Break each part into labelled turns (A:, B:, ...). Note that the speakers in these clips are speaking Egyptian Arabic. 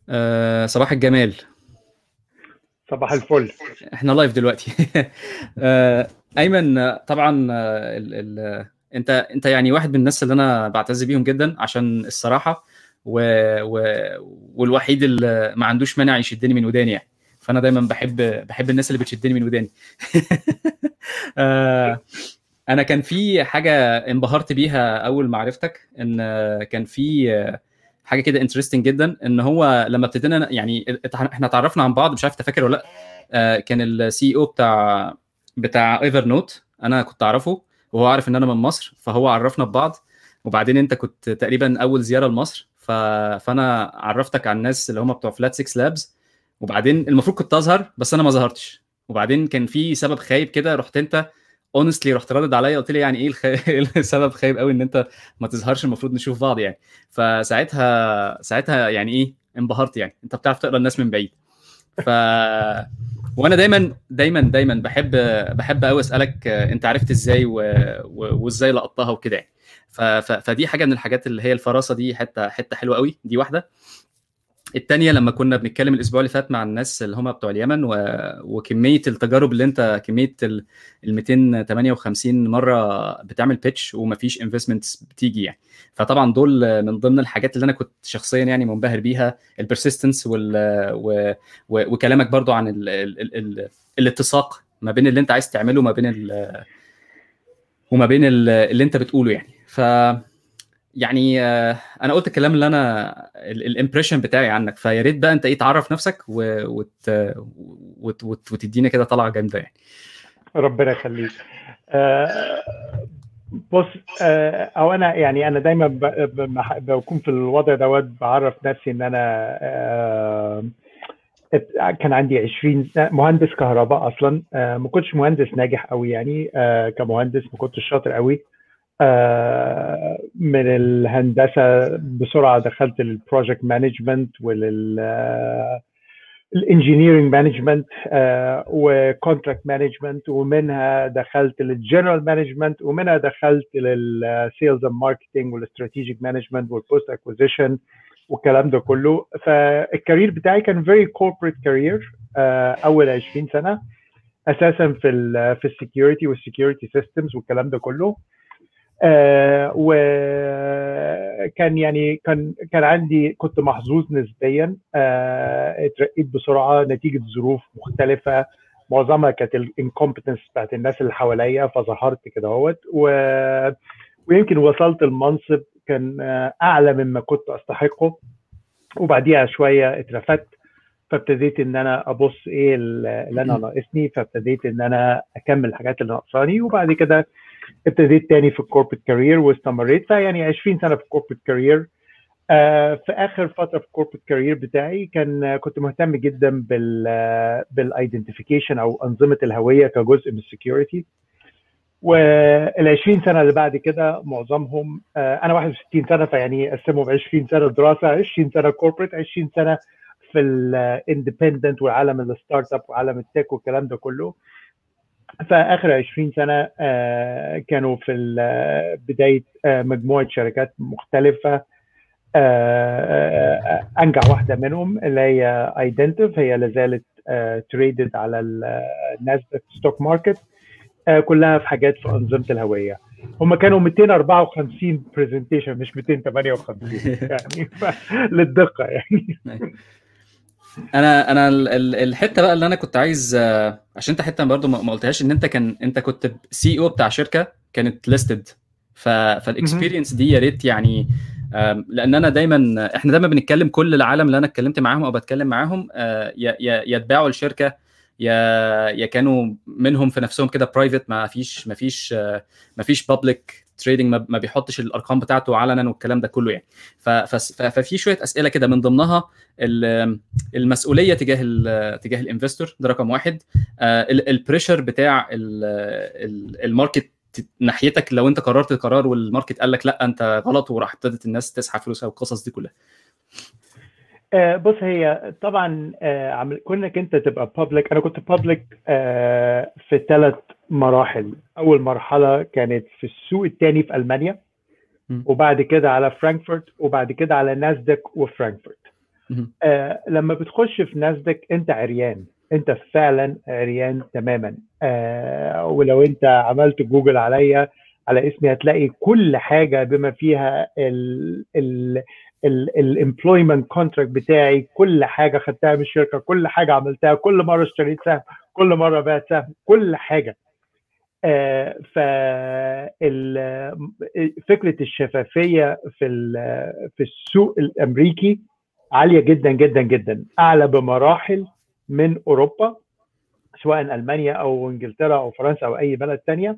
A: آه صباح الجمال
B: صباح الفل
A: احنا لايف دلوقتي آه ايمن طبعا آه، ال ال انت انت يعني واحد من الناس اللي انا بعتز بيهم جدا عشان الصراحه و... و... والوحيد اللي ما عندوش مانع يشدني من وداني يعني فانا دايما بحب بحب الناس اللي بتشدني من وداني آه، انا كان في حاجه انبهرت بيها اول ما عرفتك ان كان في حاجه كده انترستنج جدا ان هو لما ابتدينا يعني احنا اتعرفنا عن بعض مش عارف تفكر ولا لا آه، كان السي او بتاع بتاع ايفر نوت انا كنت اعرفه وهو عارف ان انا من مصر فهو عرفنا ببعض وبعدين انت كنت تقريبا اول زياره لمصر ف... فانا عرفتك على الناس اللي هم بتوع فلات 6 لابس وبعدين المفروض كنت اظهر بس انا ما ظهرتش وبعدين كان في سبب خايب كده رحت انت اونستلي رحت ردد عليا قلت لي يعني ايه الخ... السبب خايب قوي ان انت ما تظهرش المفروض نشوف بعض يعني فساعتها ساعتها يعني ايه انبهرت يعني انت بتعرف تقرا الناس من بعيد ف وانا دايما دايما دايما بحب بحب قوي اسالك انت عرفت ازاي و... و... وازاي لقطتها وكده يعني ف... ف... فدي حاجه من الحاجات اللي هي الفراسه دي حته حته حلوه قوي دي واحده الثانيه لما كنا بنتكلم الاسبوع اللي فات مع الناس اللي هم بتوع اليمن و... وكميه التجارب اللي انت كميه ال 258 مره بتعمل بيتش ومفيش انفستمنتس بتيجي يعني فطبعا دول من ضمن الحاجات اللي انا كنت شخصيا يعني منبهر بيها البرسيستنس وال... و... و... وكلامك برضو عن ال... ال... ال... الاتساق ما بين اللي انت عايز تعمله وما بين ال... وما بين اللي انت بتقوله يعني ف يعني انا قلت الكلام اللي انا الامبريشن بتاعي عنك فيا ريت بقى انت ايه تعرف نفسك وت... وت... وت... وتدينا كده طلعه جامده يعني
B: ربنا يخليك آه بص آه او انا يعني انا دايما ب... ب... بكون في الوضع دوت بعرف نفسي ان انا آه كان عندي 20 مهندس كهرباء اصلا آه ما كنتش مهندس ناجح قوي يعني آه كمهندس ما كنتش شاطر قوي من الهندسه بسرعه دخلت للبروجكت مانجمنت ولل الانجينيرنج مانجمنت وكونتراكت مانجمنت ومنها دخلت للجنرال مانجمنت ومنها دخلت للسيلز اند ماركتنج والاستراتيجيك مانجمنت والبوست اكوزيشن والكلام ده كله فالكارير بتاعي كان فيري كوربريت كارير اول 20 سنه اساسا في ال في السكيورتي والسكيورتي سيستمز والكلام ده كله آه وكان يعني كان كان عندي كنت محظوظ نسبيا آه اترقيت بسرعه نتيجه ظروف مختلفه معظمها كانت الانكومبتنس بتاعت الناس اللي حواليا فظهرت كده اهوت و... ويمكن وصلت المنصب كان اعلى مما كنت استحقه وبعديها شويه اترفدت فابتديت ان انا ابص ايه اللي انا ناقصني فابتديت ان انا اكمل الحاجات اللي ناقصاني وبعد كده ابتديت تاني في الكوربريت كارير واستمريت فيعني 20 سنه في الكوربريت كارير آه في اخر فتره في الكوربريت كارير بتاعي كان كنت مهتم جدا بال بالايدنتيفيكيشن او انظمه الهويه كجزء من السكيورتي وال 20 سنه اللي بعد كده معظمهم آه انا 61 سنه فيعني قسمهم 20 سنه دراسه 20 سنه كوربريت 20 سنه في الاندبندنت وعالم الستارت اب وعالم التك والكلام ده كله فاخر 20 سنه كانوا في بدايه مجموعه شركات مختلفه انجح واحده منهم اللي هي ايدنتيف هي لازالت تريدد على الناسداك ستوك ماركت كلها في حاجات في انظمه الهويه هم كانوا 254 برزنتيشن مش 258 يعني للدقه يعني
A: انا انا الحته بقى اللي انا كنت عايز عشان انت حته برضه ما قلتهاش ان انت كان انت كنت سي او بتاع شركه كانت ليستد فالاكسبيرينس دي يا ريت يعني لان انا دايما احنا دايما بنتكلم كل العالم اللي انا اتكلمت معاهم او بتكلم معاهم يا يا اتباعوا الشركه يا يا كانوا منهم في نفسهم كده برايفت ما فيش ما فيش ما فيش بابليك تريدنج ما بيحطش الارقام بتاعته علنا والكلام ده كله يعني ففي شويه اسئله كده من ضمنها المسؤوليه تجاه ال تجاه الانفستور ده رقم واحد البريشر بتاع الماركت ناحيتك لو انت قررت قرار والماركت قال لك لا انت غلط وراح ابتدت الناس تسحب فلوسها والقصص دي كلها
B: آه بص هي طبعا آه كونك انت تبقى بابليك انا كنت بابليك آه في ثلاث مراحل اول مرحله كانت في السوق الثاني في المانيا م. وبعد كده على فرانكفورت وبعد كده على ناسداك وفرانكفورت
A: مهم.
B: آه لما بتخش في ناسداك انت عريان انت فعلا عريان تماما آه ولو انت عملت جوجل عليا على اسمي هتلاقي كل حاجه بما فيها ال ال الامبلويمنت كونتراكت بتاعي كل حاجه خدتها من الشركه كل حاجه عملتها كل مره اشتريت سهم كل مره بعت سهم كل حاجه آه ف فكره الشفافيه في ال- في السوق الامريكي عاليه جدا جدا جدا اعلى بمراحل من اوروبا سواء المانيا او انجلترا او فرنسا او اي بلد تانية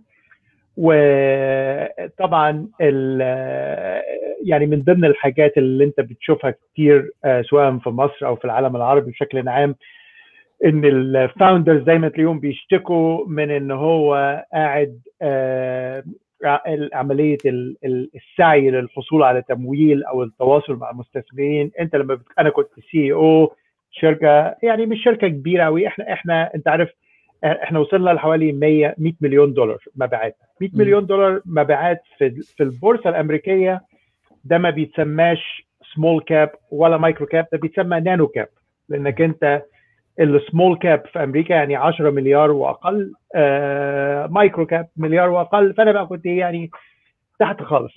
B: وطبعا ال- يعني من ضمن الحاجات اللي انت بتشوفها كتير آه، سواء في مصر او في العالم العربي بشكل عام ان الفاوندرز دايما تلاقيهم بيشتكوا من ان هو قاعد آه، عمليه ال- ال- السعي للحصول على تمويل او التواصل مع المستثمرين انت لما بت... انا كنت سي او شركه يعني مش شركه كبيره قوي احنا احنا انت عارف احنا وصلنا لحوالي 100 100 مليون دولار مبيعات 100
A: مم.
B: مليون دولار مبيعات في في البورصه الامريكيه ده ما بيتسماش سمول كاب ولا مايكرو كاب ده بيتسمى نانو كاب لانك انت السمول كاب في امريكا يعني 10 مليار واقل آه مايكرو كاب مليار واقل فانا بقى كنت يعني تحت خالص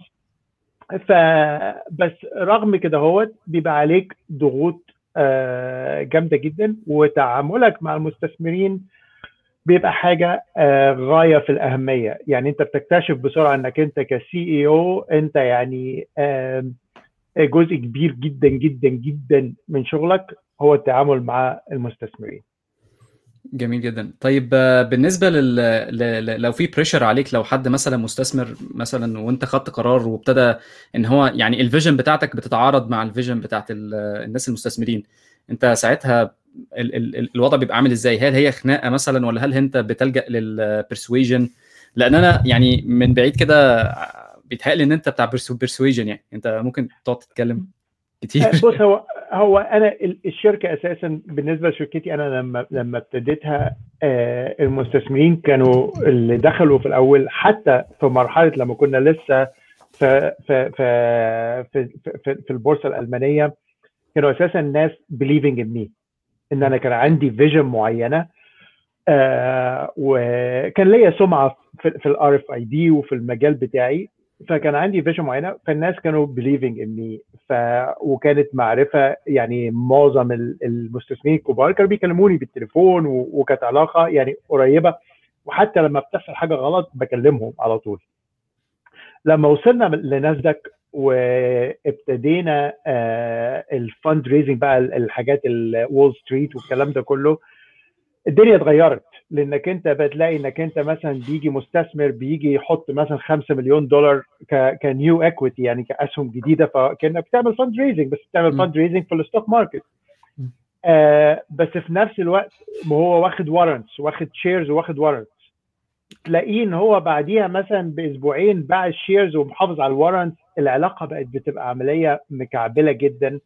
B: فبس رغم كده هو بيبقى عليك ضغوط آه جامده جدا وتعاملك مع المستثمرين بيبقى حاجه آه غايه في الاهميه يعني انت بتكتشف بسرعه انك انت كسي اي او انت يعني آه جزء كبير جدا جدا جدا من شغلك هو التعامل مع المستثمرين
A: جميل جدا طيب آه، بالنسبه لل... ل... لو في بريشر عليك لو حد مثلا مستثمر مثلا وانت خدت قرار وابتدى ان هو يعني الفيجن بتاعتك بتتعارض مع الفيجن بتاعت ال... الناس المستثمرين انت ساعتها ال... ال... الوضع بيبقى عامل ازاي هل هي خناقه مثلا ولا هل انت بتلجأ للبرسويجن لان انا يعني من بعيد كده بيتهيألي ان انت بتاع برسويجن يعني انت ممكن تقعد تتكلم كتير
B: بص هو هو انا ال- الشركه اساسا بالنسبه لشركتي انا لما لما ابتديتها آه، المستثمرين كانوا اللي دخلوا في الاول حتى في مرحله لما كنا لسه في في في في, في, في البورصه الالمانيه كانوا اساسا ناس believing in me ان انا كان عندي فيجن معينه آه وكان ليا سمعه في, في الار اف اي دي وفي المجال بتاعي فكان عندي فيجن معينه فالناس كانوا believing in me ف وكانت معرفه يعني معظم ال- المستثمرين الكبار كانوا بيكلموني بالتليفون و- وكانت علاقه يعني قريبه وحتى لما بتحصل حاجه غلط بكلمهم على طول لما وصلنا لناسداك وابتدينا الفند ريزنج بقى ال- الحاجات الول ستريت والكلام ده كله الدنيا اتغيرت لانك انت بتلاقي انك انت مثلا بيجي مستثمر بيجي يحط مثلا 5 مليون دولار ك كنيو اكويتي يعني كاسهم جديده فكانك بتعمل فند ريزنج بس بتعمل
A: م.
B: فند ريزنج في الستوك ماركت
A: م.
B: آه بس في نفس الوقت ما هو واخد وارنتس واخد شيرز واخد وارنتس تلاقيه ان هو بعديها مثلا باسبوعين باع الشيرز ومحافظ على الوارنتس العلاقه بقت بتبقى عمليه مكعبله جدا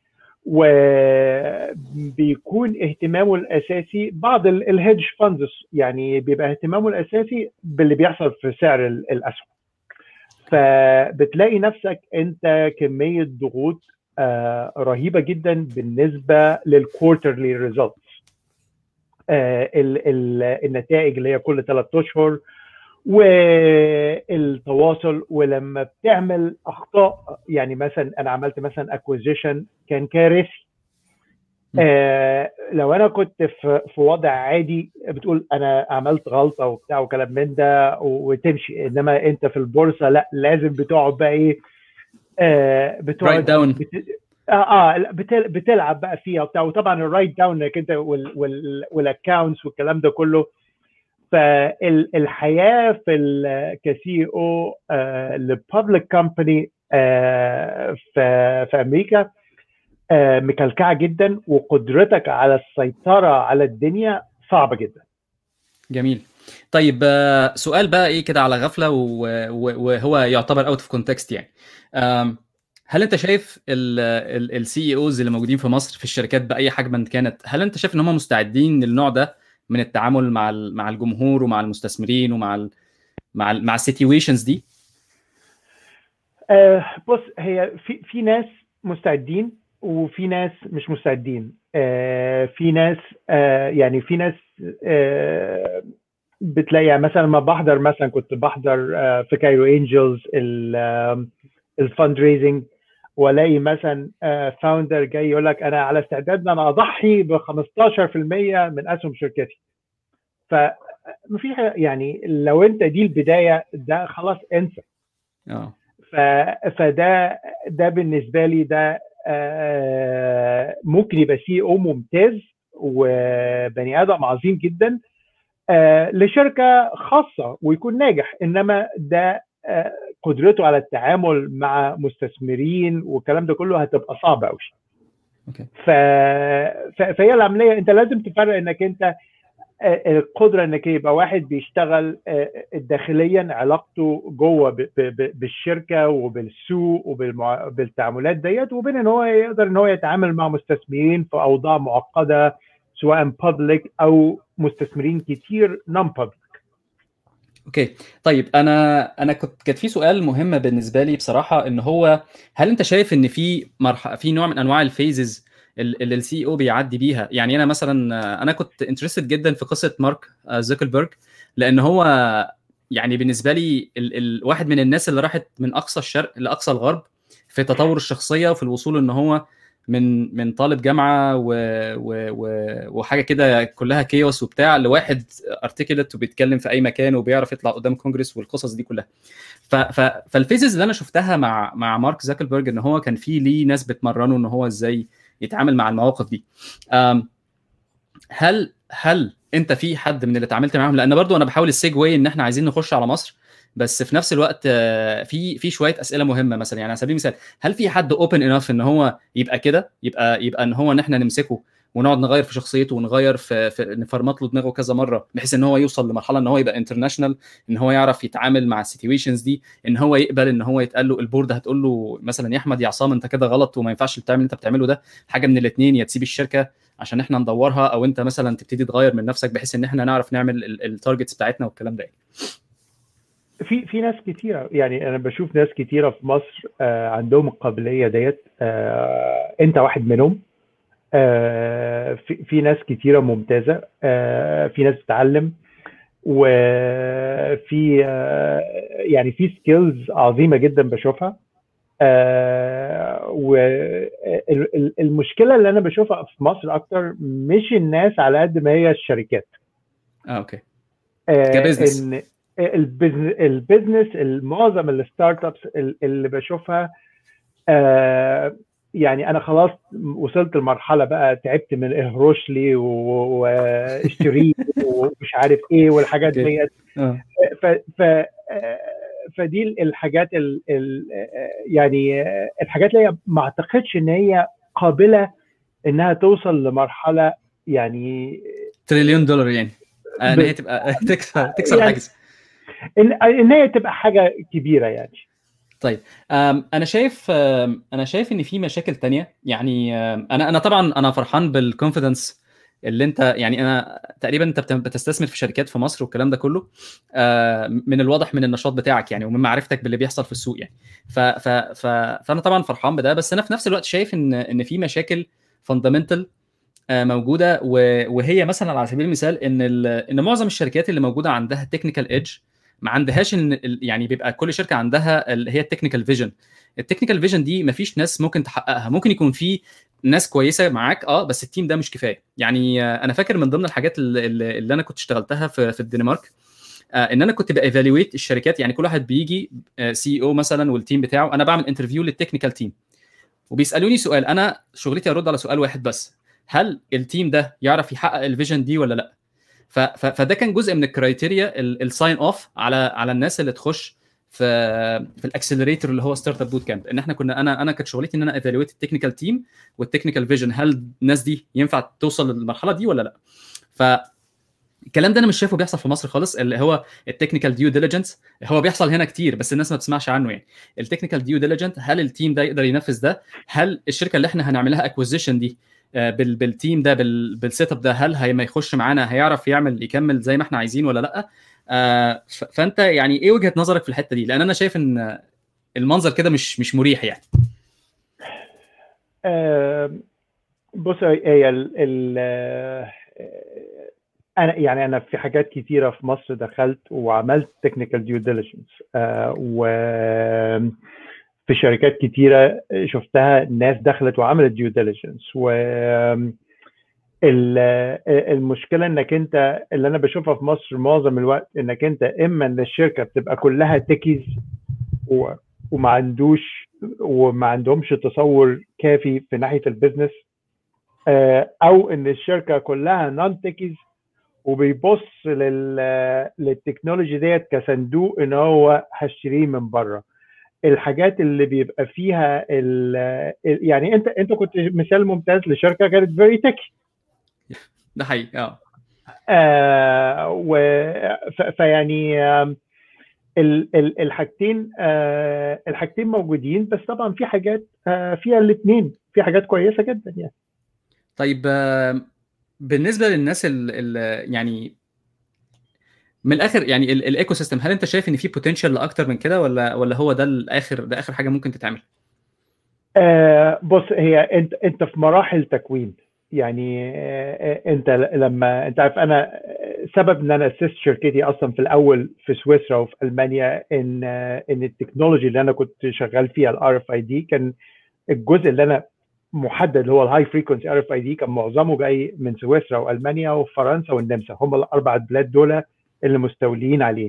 B: وبيكون اهتمامه الاساسي بعض الهيدج فاندز يعني بيبقى اهتمامه الاساسي باللي بيحصل في سعر ال- الاسهم فبتلاقي نفسك انت كميه ضغوط آه، رهيبه جدا بالنسبه للكوارترلي ريزلتس النتائج اللي هي كل ثلاث اشهر والتواصل ولما بتعمل اخطاء يعني مثلا انا عملت مثلا اكوزيشن كان كارثي آه لو انا كنت في في وضع عادي بتقول انا عملت غلطه وبتاع وكلام من ده وتمشي انما انت في البورصه لا لازم بتقعد بقى ايه آه بتقعد
A: رايت داون
B: بت... اه اه لا، بتل... بتلعب بقى فيها وبتاع وطبعا الرايت داون انك انت وال... وال... والاكونتس والكلام ده كله فالحياه في ال... كسي او لبابليك كومباني في في امريكا آه، مكلكعه جدا وقدرتك على السيطره على الدنيا صعبه جدا
A: جميل طيب آه، سؤال بقى ايه كده على غفله و- و- وهو يعتبر اوت اوف كونتكست يعني آم، هل انت شايف السي اي اوز اللي موجودين في مصر في الشركات باي حجم كانت هل انت شايف ان هم مستعدين للنوع ده من التعامل مع ال- مع الجمهور ومع المستثمرين ومع ال مع ال مع السيتويشنز دي
B: آه، بص هي في في ناس مستعدين وفي ناس مش مستعدين آه، في ناس آه، يعني في ناس آه، بتلاقي يعني مثلا لما بحضر مثلا كنت بحضر آه، في كايرو انجلز الفند ريزنج والاقي مثلا فاوندر جاي يقول لك انا على استعداد ان انا اضحي ب 15% من اسهم شركتي فمفيش حاجة- يعني لو انت دي البدايه ده خلاص انسى
A: اه
B: ف... فده ده بالنسبه لي ده آه، ممكن يبقى سي او ممتاز وبني ادم عظيم جدا آه، لشركه خاصه ويكون ناجح انما ده آه، قدرته على التعامل مع مستثمرين والكلام ده كله هتبقى صعبه قوي
A: اوكي
B: ف... ف... فهي العمليه انت لازم تفرق انك انت آه، القدره انك يبقى واحد بيشتغل آه، داخليا علاقته جوه ب- ب- ب- بالشركه وبالسوق وبالتعاملات ديت وبين ان هو يقدر ان هو يتعامل مع مستثمرين في اوضاع معقده سواء بابليك او مستثمرين كتير نون بابليك
A: اوكي طيب انا انا كنت كانت في سؤال مهم بالنسبه لي بصراحه ان هو هل انت شايف ان في مرحله في نوع من انواع الفيزز اللي السي او بيعدي بيها يعني انا مثلا آه، انا كنت انترستد جدا في قصه مارك آه، زوكربيرج لان هو يعني بالنسبه لي ال ال واحد من الناس اللي راحت من اقصى الشرق لاقصى الغرب في تطور الشخصيه وفي الوصول ان هو من من طالب جامعه و و و وحاجه كده كلها كيوس وبتاع لواحد ارتكلت وبيتكلم في اي مكان وبيعرف يطلع قدام كونجرس والقصص دي كلها ف ف فالفيزز اللي انا شفتها مع مع مارك زاكربرج ان هو كان في ليه ناس بتمرنه ان هو ازاي يتعامل مع المواقف دي أم، هل هل انت في حد من اللي اتعاملت معاهم لان برضو انا بحاول السيج واي ان احنا عايزين نخش على مصر بس في نفس الوقت آه، في في شويه اسئله مهمه مثلا يعني على سبيل المثال هل في حد اوبن انف ان هو يبقى كده يبقى يبقى ان هو ان احنا نمسكه ونقعد نغير في شخصيته ونغير في, في نفرمط له دماغه كذا مره بحيث ان هو يوصل لمرحله ان هو يبقى انترناشونال ان هو يعرف يتعامل مع السيتويشنز دي ان هو يقبل ان هو يتقال له البورد هتقول له مثلا يا احمد يا عصام انت كده غلط وما ينفعش تعمل اللي انت بتعمله ده حاجه من الاثنين يا تسيب الشركه عشان احنا ندورها او انت مثلا تبتدي تغير من نفسك بحيث ان احنا نعرف نعمل التارجتس بتاعتنا والكلام ده يعني.
B: في في ناس كتيره يعني انا بشوف ناس كتيره في مصر آه، عندهم القابليه ديت آه، انت واحد منهم آه، في في ناس كتيره ممتازه آه، في ناس بتتعلم وفي آه، يعني في سكيلز عظيمه جدا بشوفها والمشكله اللي انا بشوفها في مصر اكتر مش الناس على قد ما هي الشركات
A: اه اوكي
B: آه،
A: كبزنس.
B: ان البزنس البزنس معظم الستارت ابس اللي بشوفها آه، يعني انا خلاص وصلت لمرحله بقى تعبت من اهرش لي و- واشتري ومش عارف ايه والحاجات
A: أوكي.
B: ديت
A: اه
B: ف ف آه، فدي الحاجات ال ال يعني آه، الحاجات اللي هي ما اعتقدش ان هي قابله انها توصل لمرحله يعني
A: تريليون دولار يعني آه، ان
B: ب-
A: هي تبقى تكسر تكسر
B: يعني-
A: حاجز
B: ان ان هي تبقى حاجه كبيره يعني
A: طيب أم، انا شايف أم، انا شايف ان في مشاكل تانية يعني أم، انا انا طبعا انا فرحان بالكونفيدنس اللي انت يعني انا تقريبا انت بت- بتستثمر في شركات في مصر والكلام ده كله آه، من الواضح من النشاط بتاعك يعني ومن معرفتك باللي بيحصل في السوق يعني ف ف ف فانا طبعا فرحان بده بس انا في نفس الوقت شايف ان ان في مشاكل فاندامنتال موجوده و- وهي مثلا على سبيل المثال ان ال- ان معظم الشركات اللي موجوده عندها تكنيكال ايدج ما عندهاش ان ال- يعني بيبقى كل شركه عندها اللي هي التكنيكال فيجن التكنيكال فيجن دي مفيش ناس ممكن تحققها ممكن يكون في ناس كويسه معاك اه بس التيم ده مش كفايه يعني آه، انا فاكر من ضمن الحاجات اللي, اللي اللي انا كنت اشتغلتها في, في الدنمارك آه، ان انا كنت بايفالويت الشركات يعني كل واحد بيجي سي او مثلا والتيم بتاعه انا بعمل انترفيو للتكنيكال تيم وبيسالوني سؤال انا شغلتي ارد على سؤال واحد بس هل التيم ده يعرف يحقق الفيجن دي ولا لا ف- ف- فده كان جزء من الكرايتيريا الساين اوف على على الناس اللي تخش في في الاكسلريتور اللي هو ستارت اب بوت كامب ان احنا كنا انا انا كانت شغلتي ان انا ايفالويت التكنيكال تيم والتكنيكال فيجن هل الناس دي ينفع توصل للمرحله دي ولا لا ف الكلام ده انا مش شايفه بيحصل في مصر خالص اللي هو التكنيكال ديو ديليجنس هو بيحصل هنا كتير بس الناس ما بتسمعش عنه يعني التكنيكال ديو ديليجنت هل التيم ده يقدر ينفذ ده هل الشركه اللي احنا هنعملها اكوزيشن دي آه، بال بالتيم ده بال بالسيت اب ده هل هي ما يخش معانا هيعرف يعمل يكمل زي ما احنا عايزين ولا لا آه، ف- فانت يعني ايه وجهه نظرك في الحته دي لان انا شايف ان المنظر كده مش مش مريح يعني
B: آه، بص هي ال ال آه، انا يعني انا في حاجات كتيره في مصر دخلت وعملت تكنيكال ديو ديليجنس و في شركات كتيره شفتها ناس دخلت وعملت ديو ديليجنس و ال- المشكله انك انت اللي انا بشوفها في مصر معظم الوقت انك انت اما ان الشركه بتبقى كلها تكيز و- وما عندوش وما عندهمش تصور كافي في ناحيه البيزنس آه، او ان الشركه كلها نون تكيز وبيبص لل للتكنولوجي ديت كصندوق ان هو هشتريه من بره الحاجات اللي بيبقى فيها ال ال- يعني انت انت كنت مثال ممتاز لشركه كانت فيري تكي
A: ده حقيقي اه
B: آه و ف- فيعني آم، ال- ال- الحاجتين آه الحاجتين موجودين بس طبعا في حاجات آه فيها الاثنين في حاجات كويسه جدا يعني
A: طيب آه، بالنسبه للناس ال ال يعني من الاخر يعني الايكو سيستم هل انت شايف ان في بوتنشال لاكتر من كده ولا ولا هو ده الاخر ده اخر حاجه ممكن تتعمل
B: آه بص هي انت انت في مراحل تكوين يعني آه انت لما انت عارف انا سبب ان انا اسست شركتي اصلا في الاول في سويسرا وفي المانيا ان آه ان التكنولوجي اللي انا كنت شغال فيها الار اف اي دي كان الجزء اللي انا محدد اللي هو الهاي فريكونسي ار اف اي دي كان معظمه جاي من سويسرا والمانيا وفرنسا والنمسا هم الاربع بلاد دول اللي مستوليين عليه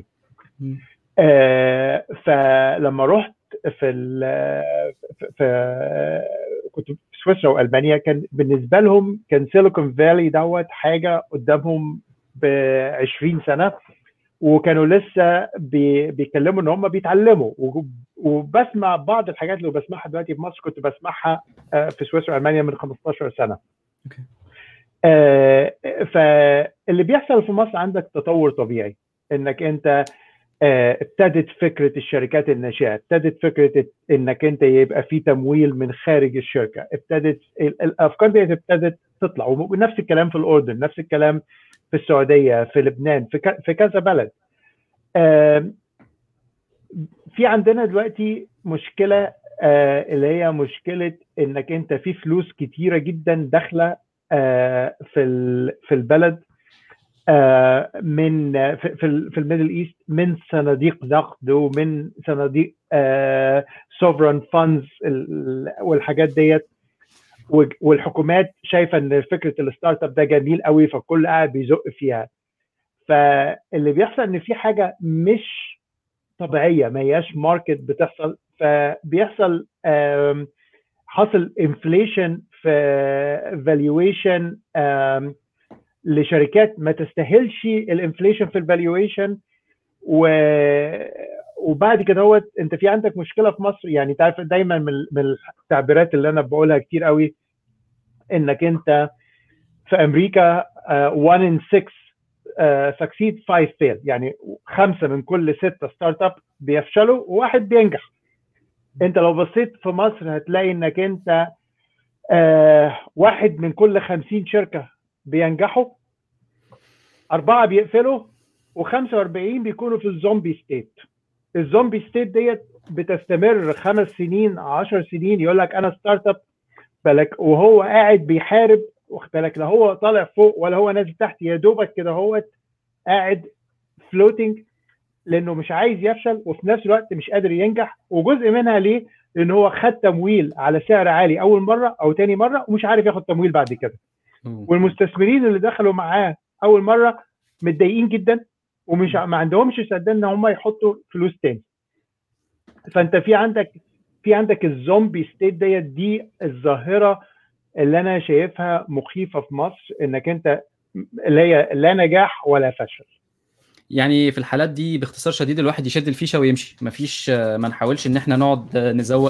B: آه فلما رحت في ال في, في كنت في سويسرا والمانيا كان بالنسبه لهم كان سيليكون فالي دوت حاجه قدامهم ب 20 سنه وكانوا لسه بي بيتكلموا ان هم بيتعلموا وبسمع بعض الحاجات اللي بسمعها دلوقتي في مصر كنت بسمعها في سويسرا والمانيا من 15 سنه.
A: اوكي
B: آه فاللي بيحصل في مصر عندك تطور طبيعي انك انت آه ابتدت فكره الشركات الناشئه، ابتدت فكره انك انت يبقى في تمويل من خارج الشركه، ابتدت الافكار دي ابتدت تطلع ونفس الكلام في الاردن، نفس الكلام في السعوديه، في لبنان، في في كذا بلد. آه في عندنا دلوقتي مشكله آه اللي هي مشكله انك انت في فلوس كتيره جدا داخله آه في في البلد آه من في في الميدل ايست من صناديق نقد ومن صناديق سوفران فاندز والحاجات ديت والحكومات شايفه ان فكره الستارت اب ده جميل قوي فالكل قاعد بيزق فيها فاللي بيحصل ان في حاجه مش طبيعيه ما هياش ماركت بتحصل فبيحصل حصل انفليشن في فالويشن لشركات ما تستاهلش الانفليشن في الفالويشن و وبعد كده هو انت في عندك مشكله في مصر يعني تعرف دايما من التعبيرات اللي انا بقولها كتير قوي انك انت في امريكا 1 ان 6 سكسيد 5 فيل يعني خمسه من كل سته ستارت اب بيفشلوا وواحد بينجح انت لو بصيت في مصر هتلاقي انك انت آه واحد من كل 50 شركه بينجحوا اربعه بيقفلوا و45 بيكونوا في الزومبي ستيت الزومبي ستيت ديت بتستمر خمس سنين 10 سنين يقول لك انا ستارت اب بالك وهو قاعد بيحارب واخد بالك لا هو طالع فوق ولا هو نازل تحت يا دوبك كده هو قاعد فلوتنج لانه مش عايز يفشل وفي نفس الوقت مش قادر ينجح وجزء منها ليه؟ لان هو خد تمويل على سعر عالي اول مره او تاني مره ومش عارف ياخد تمويل بعد كده. والمستثمرين اللي دخلوا معاه اول مره متضايقين جدا ومش ما عندهمش استعداد ان هم يحطوا فلوس تاني. فانت في عندك في عندك الزومبي ستيت ديت دي الظاهره اللي انا شايفها مخيفه في مصر انك انت اللي هي لا نجاح ولا فشل.
A: يعني في الحالات دي باختصار شديد الواحد يشد الفيشه ويمشي مفيش ما نحاولش ان احنا نقعد نزوق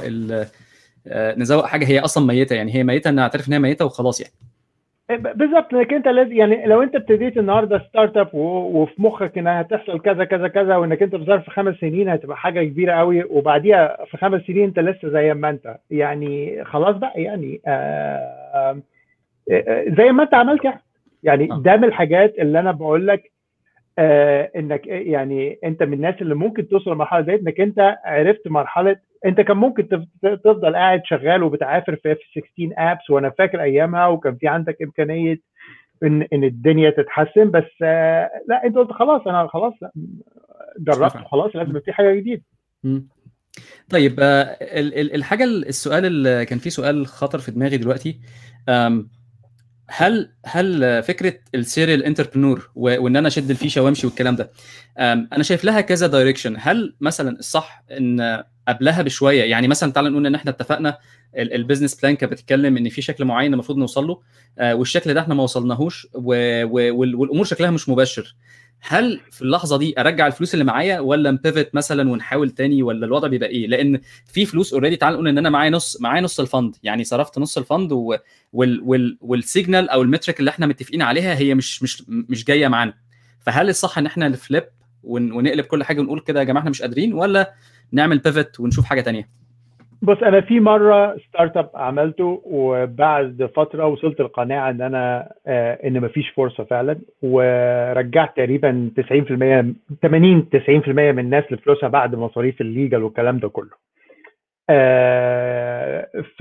A: نزوق حاجه هي اصلا ميته يعني هي ميته نعترف ان هي ميته وخلاص يعني
B: بالظبط لانك انت لازم يعني لو انت ابتديت النهارده ستارت اب وفي مخك انها هتحصل كذا كذا كذا وانك انت في ظرف خمس سنين هتبقى حاجه كبيره قوي وبعديها في خمس سنين انت لسه زي ما انت يعني خلاص بقى يعني آآ آآ زي ما انت عملت يعني يعني ده من الحاجات اللي انا بقول لك آه انك يعني انت من الناس اللي ممكن توصل لمرحله ديت انك انت عرفت مرحله انت كان ممكن تفضل قاعد شغال وبتعافر في اف 16 ابس وانا فاكر ايامها وكان في عندك امكانيه ان ان الدنيا تتحسن بس لا انت قلت خلاص انا خلاص جربت خلاص لازم في حاجه جديده
A: طيب الحاجه السؤال اللي كان في سؤال خطر في دماغي دلوقتي هل هل فكره السيريال انتربرنور وان انا اشد الفيشه وامشي والكلام ده انا شايف لها كذا دايركشن هل مثلا الصح ان قبلها بشويه يعني مثلا تعال نقول ان احنا اتفقنا البيزنس بلان كانت بتتكلم ان في شكل معين المفروض نوصل له والشكل ده احنا ما وصلناهوش والامور شكلها مش مباشر هل في اللحظه دي ارجع الفلوس اللي معايا ولا نبيفت مثلا ونحاول تاني ولا الوضع بيبقى ايه لان في فلوس اوريدي تعال نقول ان انا معايا نص معايا نص الفند يعني صرفت نص الفند و... وال... وال... والسيجنال او المترك اللي احنا متفقين عليها هي مش مش مش جايه معانا فهل الصح ان احنا نفليب ون... ونقلب كل حاجه ونقول كده يا جماعه احنا مش قادرين ولا نعمل بيفت ونشوف حاجه تانية
B: بص انا في مره ستارت اب عملته وبعد فتره وصلت القناعه ان انا آه ان مفيش فرصه فعلا ورجعت تقريبا 90% 80 90% من الناس لفلوسها بعد مصاريف الليجل والكلام ده كله. آه ف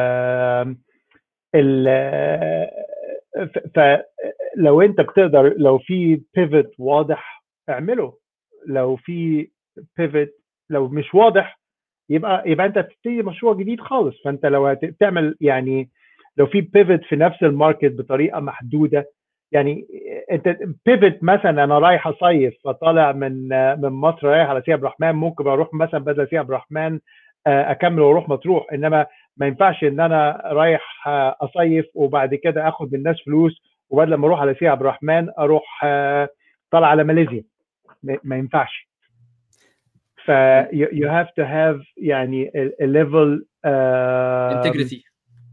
B: ال فلو انت بتقدر لو في بيفت واضح اعمله لو في بيفت لو مش واضح يبقى يبقى انت بتبتدي مشروع جديد خالص فانت لو هتعمل يعني لو في بيفت في نفس الماركت بطريقه محدوده يعني انت بيفت مثلا انا رايح اصيف فطالع من من مصر رايح على سي عبد الرحمن ممكن اروح مثلا بدل سي عبد الرحمن اكمل واروح مطروح انما ما ينفعش ان انا رايح اصيف وبعد كده اخد من الناس فلوس وبدل ما اروح على سي عبد الرحمن اروح طالع على ماليزيا ما ينفعش ف you have to have يعني a level uh,
A: integrity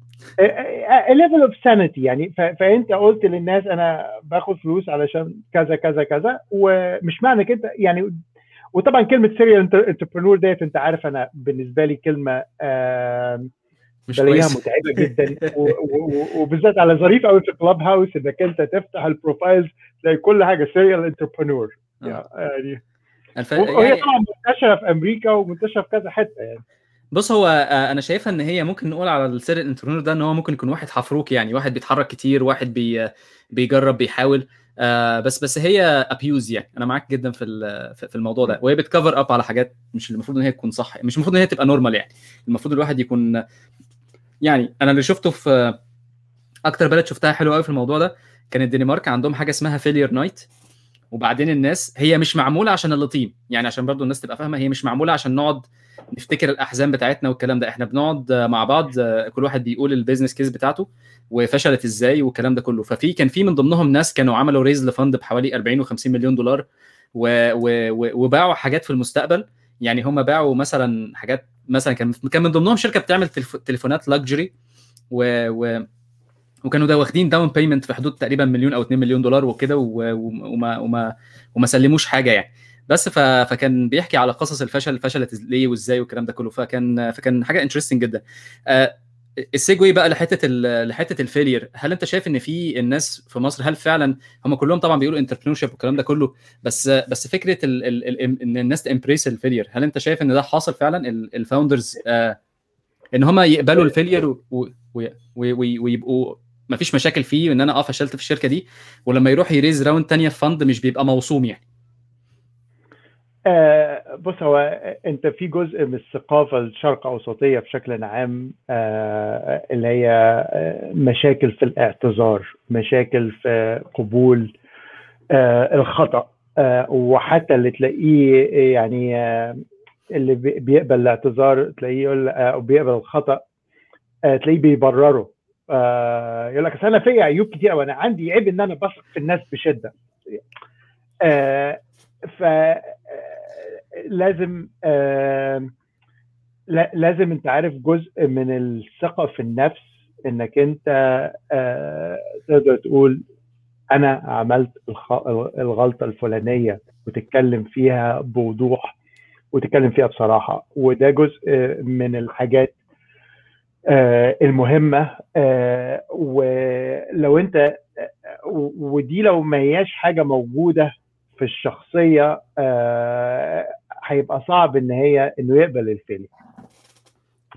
B: a level of sanity يعني فانت قلت للناس انا باخد فلوس علشان كذا كذا كذا ومش معنى كده يعني وطبعا كلمه سيريال انتربرنور ديت انت عارف انا بالنسبه لي كلمه
A: مش
B: بلاقيها متعبه جدا وبالذات على ظريف قوي في كلاب هاوس انك انت تفتح البروفايلز تلاقي كل حاجه سيريال انتربرنور يعني
A: الف...
B: وهي يعني... طبعا منتشره في امريكا ومنتشره في كذا حته يعني
A: بص هو انا شايفها ان هي ممكن نقول على السير الانترنور ده ان هو ممكن يكون واحد حفروك يعني واحد بيتحرك كتير واحد بي بيجرب بيحاول آه بس بس هي ابيوز يعني انا معاك جدا في في الموضوع ده وهي بتكفر اب على حاجات مش المفروض ان هي تكون صح مش المفروض ان هي تبقى نورمال يعني المفروض الواحد يكون يعني انا اللي شفته في اكتر بلد شفتها حلوه قوي في الموضوع ده كان الدنمارك عندهم حاجه اسمها فيلير نايت وبعدين الناس هي مش معموله عشان اللطيم يعني عشان برضو الناس تبقى فاهمه هي مش معموله عشان نقعد نفتكر الاحزان بتاعتنا والكلام ده احنا بنقعد مع بعض كل واحد بيقول البيزنس كيس بتاعته وفشلت ازاي والكلام ده كله ففي كان في من ضمنهم ناس كانوا عملوا ريز لفند بحوالي 40 و50 مليون دولار و... و... و... وباعوا حاجات في المستقبل يعني هم باعوا مثلا حاجات مثلا كان كان من ضمنهم شركه بتعمل تلف... تليفونات لاكجري و... و... وكانوا ده واخدين داون بيمنت في حدود تقريبا مليون او 2 مليون دولار وكده وما وما وما سلموش حاجه يعني بس ف... فكان بيحكي على قصص الفشل فشلت ليه وازاي والكلام ده كله فكان فكان حاجه انترستنج جدا آه السيجوي بقى لحته ال... لحته الفيلير هل انت شايف ان في الناس في مصر هل فعلا هم كلهم طبعا بيقولوا انتربرنور شيب والكلام ده كله بس بس فكره ال... ال... ال... ان الناس تمبريس الفيلير هل انت شايف ان ده حاصل فعلا الفاوندرز آه ان هم يقبلوا الفيلير و... و... و... ويبقوا ما فيش مشاكل فيه ان انا اه فشلت في الشركه دي ولما يروح يريز راوند تانية في فند مش بيبقى موسوم يعني
B: آه بص هو انت في جزء من الثقافه الشرق اوسطيه بشكل عام آه اللي هي مشاكل في الاعتذار مشاكل في قبول آه الخطا آه وحتى اللي تلاقيه يعني آه اللي بيقبل الاعتذار تلاقيه يقول او بيقبل الخطا آه تلاقيه بيبرره آه يقول لك اصل انا فيا عيوب كتير وانا عندي عيب ان انا بثق في الناس بشده آه ف لازم آه لازم انت عارف جزء من الثقه في النفس انك انت آه تقدر تقول انا عملت الغلطه الفلانيه وتتكلم فيها بوضوح وتتكلم فيها بصراحه وده جزء من الحاجات آه المهمة آه ولو انت ودي لو ما هياش حاجة موجودة في الشخصية آه هيبقى صعب ان هي انه يقبل الفيلم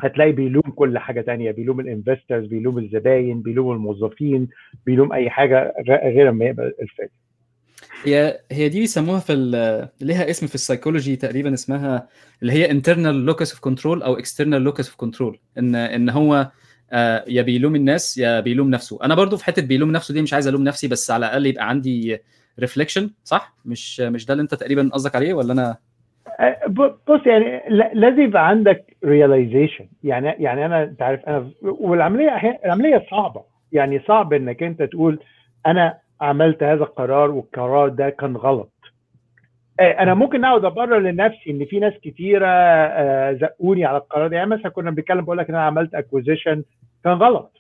B: هتلاقي بيلوم كل حاجه تانية بيلوم الانفسترز بيلوم الزباين بيلوم الموظفين بيلوم اي حاجه غير ما يقبل الفايده
A: هي هي دي بيسموها في ليها اسم في السايكولوجي تقريبا اسمها اللي هي internal locus of control او external locus of control ان ان هو آه، يا بيلوم الناس يا بيلوم نفسه انا برضو في حته بيلوم نفسه دي مش عايز الوم نفسي بس على الاقل يبقى عندي ريفليكشن صح مش مش ده اللي انت تقريبا قصدك عليه ولا انا
B: أه، بص يعني لازم يبقى عندك ريلايزيشن يعني يعني انا انت عارف انا والعمليه العمليه صعبه يعني صعب انك انت تقول انا عملت هذا القرار والقرار ده كان غلط أه، انا ممكن اقعد ابرر لنفسي ان في ناس كتيره أه، زقوني على القرار ده يعني مثلا كنا بنتكلم بقول لك ان انا عملت اكوزيشن كان غلط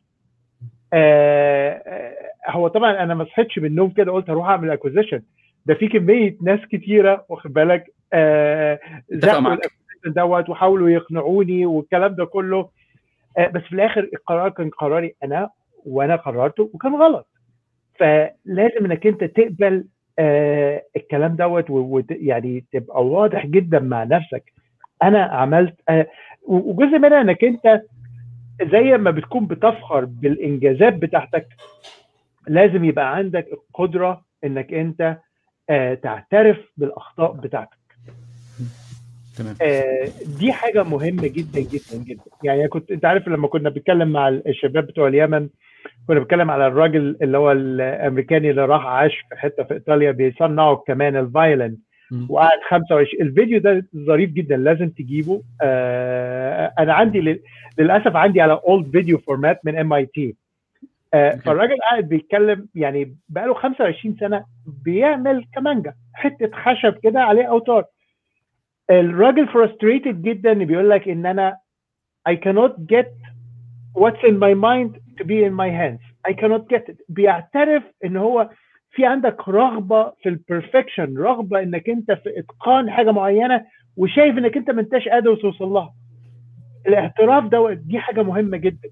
B: هو طبعا انا ما صحيتش من النوم كده قلت هروح اعمل اكوزيشن ده في كميه ناس كتيره واخد بالك آه زقوا دوت وحاولوا يقنعوني والكلام ده كله آه بس في الاخر القرار كان قراري انا وانا قررته وكان غلط فلازم انك انت تقبل آه الكلام دوت ويعني تبقى واضح جدا مع نفسك انا عملت آه وجزء منها انك انت زي ما بتكون بتفخر بالانجازات بتاعتك لازم يبقى عندك القدره انك انت آه تعترف بالاخطاء بتاعتك تمام آه دي حاجه مهمه جدا جدا جدا يعني كنت انت عارف لما كنا بنتكلم مع الشباب بتوع اليمن كنا بنتكلم على الراجل اللي هو الامريكاني اللي راح عاش في حته في ايطاليا بيصنعوا كمان الفايلن وقعد 25 الفيديو ده ظريف جدا لازم تجيبه آه انا عندي للاسف عندي على اولد فيديو فورمات من ام اي تي فالراجل قاعد بيتكلم يعني بقى له 25 سنه بيعمل كمانجا حته خشب كده عليه اوتار الراجل frustrated جدا بيقول لك ان انا I cannot get what's in my mind to be in my hands I cannot get it بيعترف ان هو في عندك رغبه في البرفكشن رغبه انك انت في اتقان حاجه معينه وشايف انك انت ما انتش قادر توصل لها الاعتراف ده دي حاجه مهمه جدا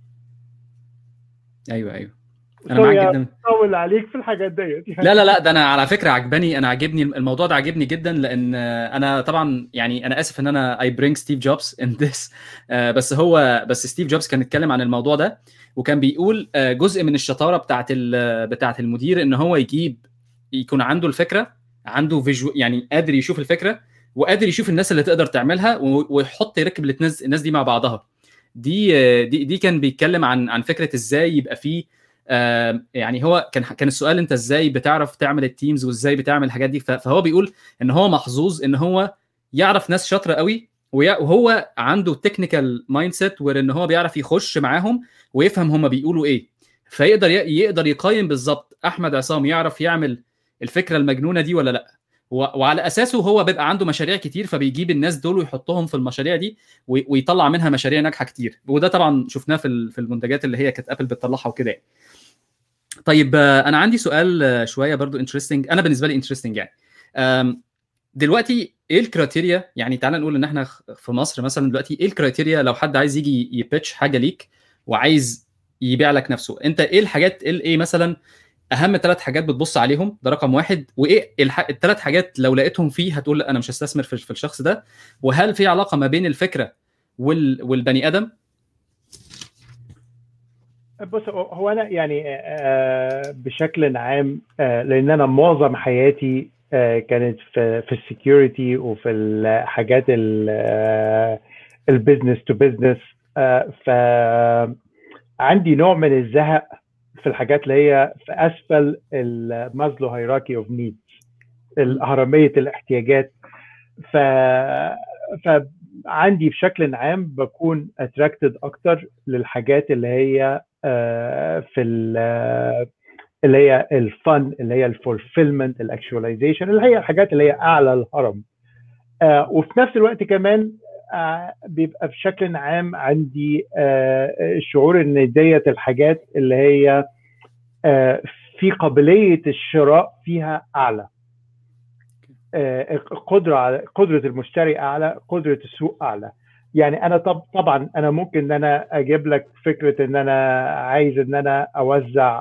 A: ايوه ايوه انا معاك جدا
B: طول عليك في الحاجات ديت
A: لا لا لا ده انا على فكره عجباني انا عاجبني الموضوع ده عاجبني جدا لان انا طبعا يعني انا اسف ان انا اي برينج ستيف جوبز ان ذس بس هو بس ستيف جوبز كان اتكلم عن الموضوع ده وكان بيقول آه، جزء من الشطاره بتاعه بتاعه المدير ان هو يجيب يكون عنده الفكره عنده فيجو يعني قادر يشوف الفكره وقادر يشوف الناس اللي تقدر تعملها ويحط يركب الناس دي مع بعضها دي آه، دي دي كان بيتكلم عن عن فكره ازاي يبقى فيه يعني هو كان كان السؤال انت ازاي بتعرف تعمل التيمز وازاي بتعمل الحاجات دي فهو بيقول ان هو محظوظ ان هو يعرف ناس شاطره قوي وهو عنده تكنيكال مايند سيت وان هو بيعرف يخش معاهم ويفهم هم بيقولوا ايه فيقدر يقدر يقيم بالظبط احمد عصام يعرف يعمل الفكره المجنونه دي ولا لا وعلى اساسه هو بيبقى عنده مشاريع كتير فبيجيب الناس دول ويحطهم في المشاريع دي ويطلع منها مشاريع ناجحه كتير وده طبعا شفناه في في المنتجات اللي هي كانت ابل بتطلعها وكده يعني. طيب انا عندي سؤال شويه برضو انترستنج انا بالنسبه لي انترستنج يعني دلوقتي ايه الكرايتيريا يعني تعال نقول ان احنا في مصر مثلا دلوقتي ايه الكرايتيريا لو حد عايز يجي يبيتش حاجه ليك وعايز يبيع لك نفسه انت ايه الحاجات ايه مثلا اهم ثلاث حاجات بتبص عليهم ده رقم واحد وايه الثلاث حاجات لو لقيتهم فيه هتقول انا مش هستثمر في الشخص ده وهل في علاقه ما بين الفكره وال... والبني ادم
B: بص هو انا يعني بشكل عام لان انا معظم حياتي كانت في في السكيورتي وفي الحاجات البيزنس تو بيزنس ف عندي نوع من الزهق في الحاجات اللي هي في اسفل المازلو هيراكي اوف نيدز هرميه الاحتياجات ف فعندي بشكل عام بكون اتراكتد اكتر للحاجات اللي هي في اللي هي الفن اللي هي الفولفيلمنت الاكشواليزيشن اللي هي الحاجات اللي هي اعلى الهرم وفي نفس الوقت كمان بيبقى بشكل عام عندي الشعور ان ديت الحاجات اللي هي في قابليه الشراء فيها اعلى القدره على قدره المشتري اعلى قدره السوق اعلى يعني انا طب طبعا انا ممكن ان انا اجيب لك فكره ان انا عايز ان انا اوزع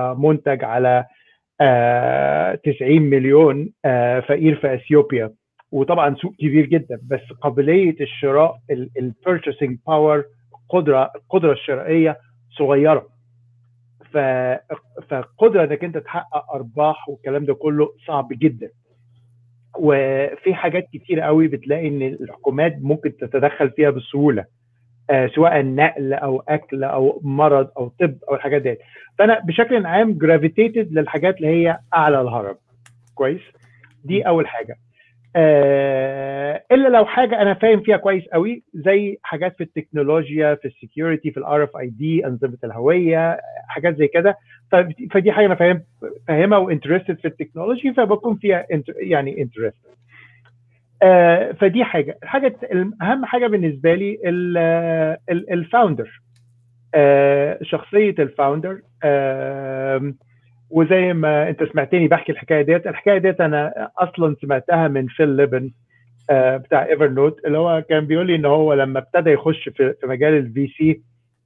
B: منتج على 90 مليون فقير في اثيوبيا وطبعا سوق كبير جدا بس قابليه الشراء البيرتشيسنج باور القدره القدره الشرائيه صغيره ف فالقدره انك انت تحقق ارباح والكلام ده كله صعب جدا وفي حاجات كتير قوي بتلاقي ان الحكومات ممكن تتدخل فيها بسهوله آه سواء نقل او اكل او مرض او طب او الحاجات ديت فانا بشكل عام جرافيتيتد للحاجات اللي هي اعلى الهرم كويس دي اول حاجه آه الا لو حاجه انا فاهم فيها كويس قوي زي حاجات في التكنولوجيا في السكيورتي في الار اف اي دي انظمه الهويه حاجات زي كده فدي حاجه انا فاهم فاهمها وانترستد في التكنولوجي فبكون فيها يعني انترستد آه فدي حاجه الحاجه اهم حاجه بالنسبه لي الفاوندر آه شخصيه الفاوندر آه وزي ما انت سمعتني بحكي الحكايه ديت الحكايه ديت انا اصلا سمعتها من فيل ليبن آه بتاع ايفر نوت اللي هو كان بيقول لي ان هو لما ابتدى يخش في, في مجال الفي سي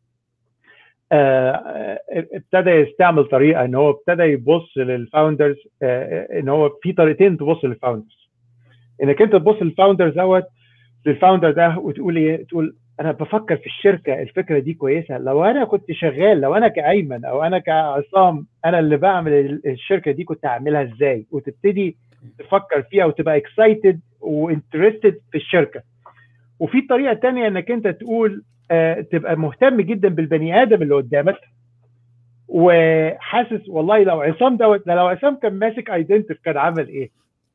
B: آه ابتدى يستعمل طريقه ان هو ابتدى يبص للفاوندرز آه ان هو في طريقتين تبص للفاوندرز انك انت تبص للفاوندر دوت للفاوندر ده وتقول ايه تقول انا بفكر في الشركه الفكره دي كويسه لو انا كنت شغال لو انا كايمن او انا كعصام انا اللي بعمل الشركه دي كنت هعملها ازاي وتبتدي تفكر فيها وتبقى اكسايتد وانترستد في الشركه وفي طريقه تانية انك انت تقول آه تبقى مهتم جدا بالبني ادم اللي قدامك وحاسس والله لو عصام دوت لو عصام كان ماسك ايدنتيف كان عمل ايه؟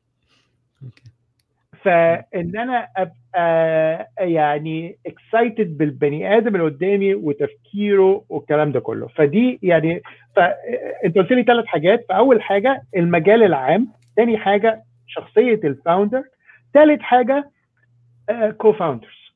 B: فان انا ابقى يعني اكسايتد بالبني ادم اللي قدامي وتفكيره والكلام ده كله فدي يعني فانت قلت لي ثلاث حاجات فاول حاجه المجال العام ثاني حاجه شخصيه الفاوندر ثالث حاجه كو فاوندرز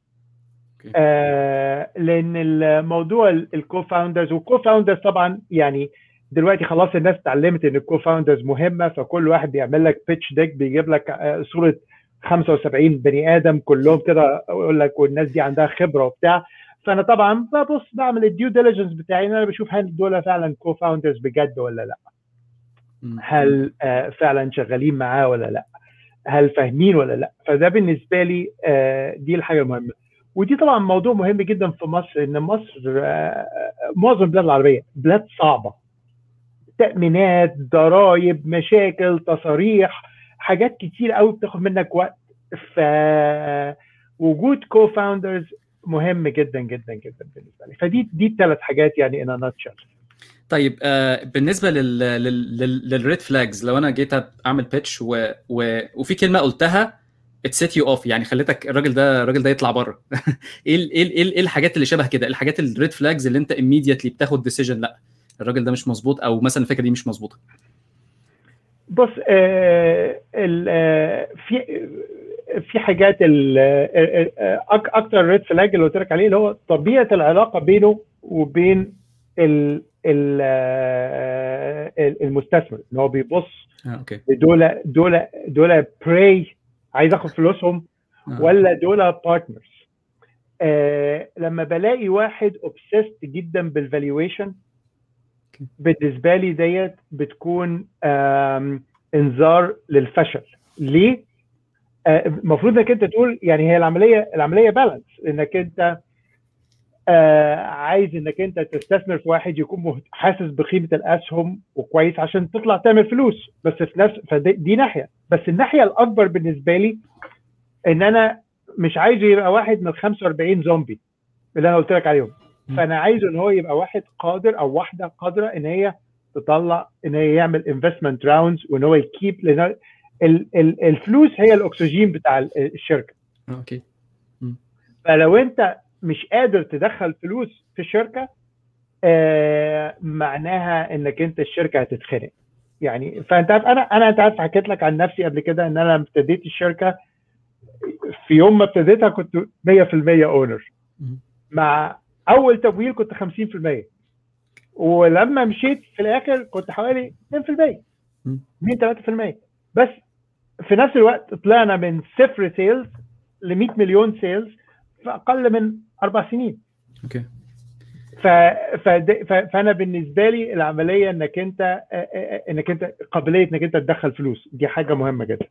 B: لان الموضوع الكو فاوندرز والكو فاوندرز طبعا يعني دلوقتي خلاص الناس اتعلمت ان الكو فاوندرز مهمه فكل واحد بيعمل لك بيتش ديك بيجيب لك صوره 75 بني ادم كلهم كده يقول لك والناس دي عندها خبره وبتاع فانا طبعا ببص بعمل الديو ديليجنس بتاعي ان انا بشوف هل دول فعلا كو فاوندرز بجد ولا لا هل آه فعلا شغالين معاه ولا لا هل فاهمين ولا لا فده بالنسبه لي آه دي الحاجه المهمه ودي طبعا موضوع مهم جدا في مصر ان مصر آه معظم البلاد العربيه بلاد صعبه تامينات ضرائب مشاكل تصاريح حاجات كتير قوي بتاخد منك وقت فوجود كو فاوندرز مهم جدا جدا جدا بالنسبه لي فدي دي الثلاث حاجات يعني ان ناتشل
A: طيب آه بالنسبه لل للريد فلاجز لو انا جيت اعمل بيتش و... و... وفي كلمه قلتها اتسيت يو اوف يعني خليتك الراجل ده الراجل ده يطلع بره ايه ال... ايه ال... ايه الحاجات اللي شبه كده الحاجات الريد فلاجز اللي انت immediately بتاخد ديسيجن لا الراجل ده مش مظبوط او مثلا الفكره دي مش مظبوطه
B: بص آه آه في في حاجات اكتر ريد فلاج اللي قلت لك عليه اللي هو طبيعه العلاقه بينه وبين ال ال المستثمر ان هو بيبص
A: آه، اوكي
B: دول دول دول براي عايز اخد فلوسهم
A: آه.
B: ولا دول بارتنرز آه لما بلاقي واحد اوبسيست جدا بالفالويشن بالنسبه لي ديت بتكون انذار للفشل ليه المفروض انك انت تقول يعني هي العمليه العمليه بالانس انك انت آه عايز انك انت تستثمر في واحد يكون حاسس بقيمه الاسهم وكويس عشان تطلع تعمل فلوس بس في نفس فدي ناحيه بس الناحيه الاكبر بالنسبه لي ان انا مش عايزه يبقى واحد من 45 زومبي اللي انا قلت لك عليهم فانا عايزه ان هو يبقى واحد قادر او واحده قادره ان هي تطلع ان هي يعمل انفستمنت راوندز وان هو يكيب لان الفلوس هي الاكسجين بتاع الشركه
A: اوكي
B: فلو انت مش قادر تدخل فلوس في الشركه آه معناها انك انت الشركه هتتخنق يعني فانت عارف انا انا انت عارف حكيت لك عن نفسي قبل كده ان انا لما ابتديت الشركه في يوم ما ابتديتها كنت 100% اونر مع اول تمويل كنت 50% ولما مشيت في الاخر كنت حوالي 2% 2 3% بس في نفس الوقت طلعنا من صفر سيلز ل 100 مليون سيلز في اقل من اربع سنين
A: اوكي
B: ف... ف... ف... فانا بالنسبه لي العمليه انك انت انك انت قابليه انك انت تدخل فلوس دي حاجه مهمه جدا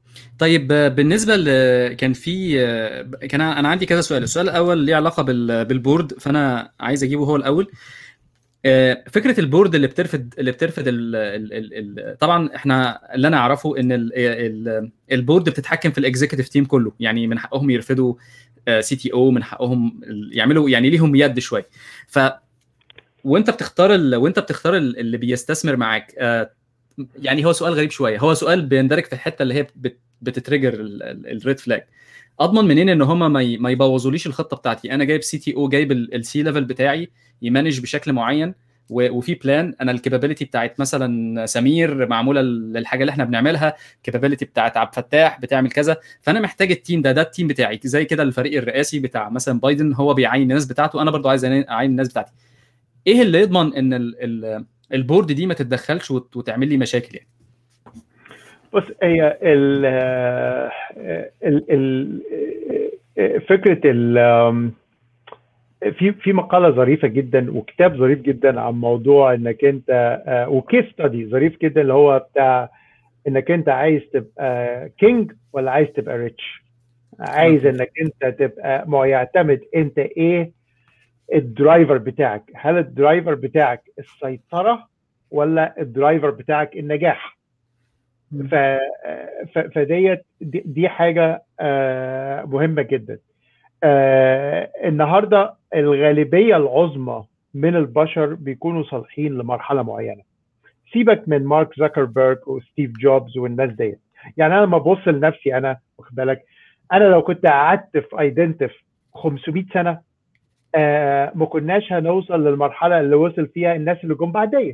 A: طيب بالنسبه ل كان في كان انا عندي كذا سؤال السؤال الاول ليه علاقه بالبورد فانا عايز اجيبه هو الاول فكره البورد اللي بترفض اللي بترفض ال ال ال طبعا احنا اللي انا اعرفه ان ال ال البورد بتتحكم في الاكزيكتيف تيم كله يعني من حقهم يرفضوا سي تي او من حقهم يعملوا يعني ليهم يد شويه ف وانت بتختار ال... وانت بتختار اللي بيستثمر معاك يعني هو سؤال غريب شويه هو سؤال بيندرج في الحته اللي هي بت... بتتريجر الريد فلاج اضمن منين ان هم ما, ي... ما يبوظوليش الخطه بتاعتي انا جايب سي تي او جايب السي ليفل بتاعي يمانج بشكل معين و... وفي بلان انا الكابابيلتي بتاعت مثلا سمير معموله للحاجه اللي احنا بنعملها الكابابيلتي بتاعت عبد الفتاح بتعمل كذا فانا محتاج التيم ده ده التيم بتاعي زي كده الفريق الرئاسي بتاع مثلا بايدن هو بيعين الناس بتاعته انا برضو عايز اعين الناس بتاعتي ايه اللي يضمن ان ال... ال... البورد دي ما تتدخلش وت... وتعمل لي مشاكل يعني
B: بص هي ال ال ال فكره ال في في مقاله ظريفه جدا وكتاب ظريف جدا عن موضوع انك انت وكيس ستادي ظريف جدا اللي هو بتاع انك انت عايز تبقى كينج ولا عايز تبقى ريتش عايز انك انت تبقى ما يعتمد انت ايه الدرايفر بتاعك هل الدرايفر بتاعك السيطره ولا الدرايفر بتاعك النجاح ف... ف... فديت دي, دي حاجه مهمه جدا النهارده الغالبيه العظمى من البشر بيكونوا صالحين لمرحله معينه سيبك من مارك زكربرج وستيف جوبز والناس ديت يعني انا لما ابص لنفسي انا واخد بالك انا لو كنت قعدت في ايدنتف 500 سنه آه ما كناش هنوصل للمرحله اللي وصل فيها الناس اللي جم بعديه